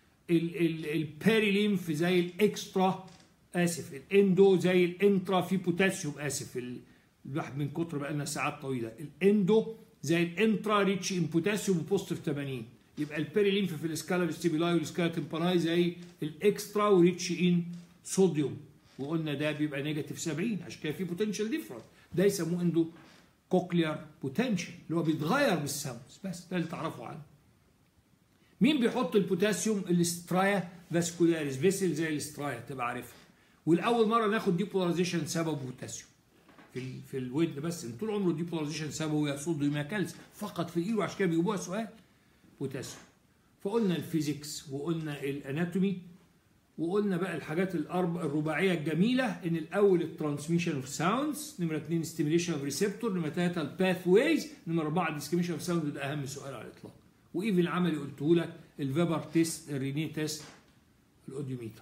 Speaker 1: البيريليمف زي الاكسترا اسف الاندو زي الانترا في بوتاسيوم اسف الواحد من كتر بقى لنا ساعات طويله الاندو زي الانترا ريتش ان بوتاسيوم وبوزيتيف 80 يبقى البيريليمف في السكالا ستيبيلاي والسكالا تمباناي زي الاكسترا وريتش ان صوديوم وقلنا ده بيبقى نيجاتيف 70 عشان كده في بوتنشال ديفرنت ده يسموه اندو كوكليار بوتنشال اللي هو بيتغير بالساوندز بس ده اللي تعرفوا عنه مين بيحط البوتاسيوم الاسترايا فاسكولاريس فيسل زي الاسترايا تبقى عارفها والاول مره ناخد ديبولاريزيشن سبب بوتاسيوم في ال في الودن بس طول عمره ديبولاريزيشن سببه يا صوديوم يا كالسيوم فقط في الايد وعشان كده بيجيبوها سؤال بوتاسيوم فقلنا الفيزيكس وقلنا الاناتومي وقلنا بقى الحاجات الأربع الرباعيه الجميله ان الاول الترانسميشن اوف ساوندز نمره اثنين ستيميليشن اوف ريسبتور نمره ثلاثه الباث ويز نمره اربعه ديسكريميشن اوف ساوند ده اهم سؤال على الاطلاق وايفن العملي قلته لك الفيبر تيست الريني تيست الاوديوميتر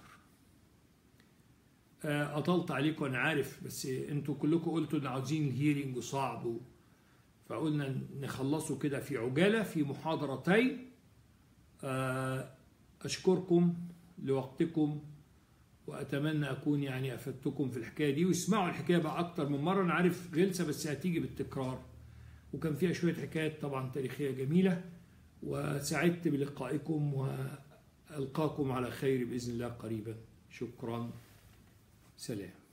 Speaker 1: اطلت عليكم انا عارف بس انتوا كلكم قلتوا ان عاوزين الهيرنج وصعب و... فقلنا نخلصه كده في عجاله في محاضرتين اشكركم لوقتكم واتمنى اكون يعني افدتكم في الحكايه دي واسمعوا الحكايه بقى اكتر من مره انا عارف غلسه بس هتيجي بالتكرار وكان فيها شويه حكايات طبعا تاريخيه جميله وسعدت بلقائكم والقاكم على خير باذن الله قريبا شكرا سلام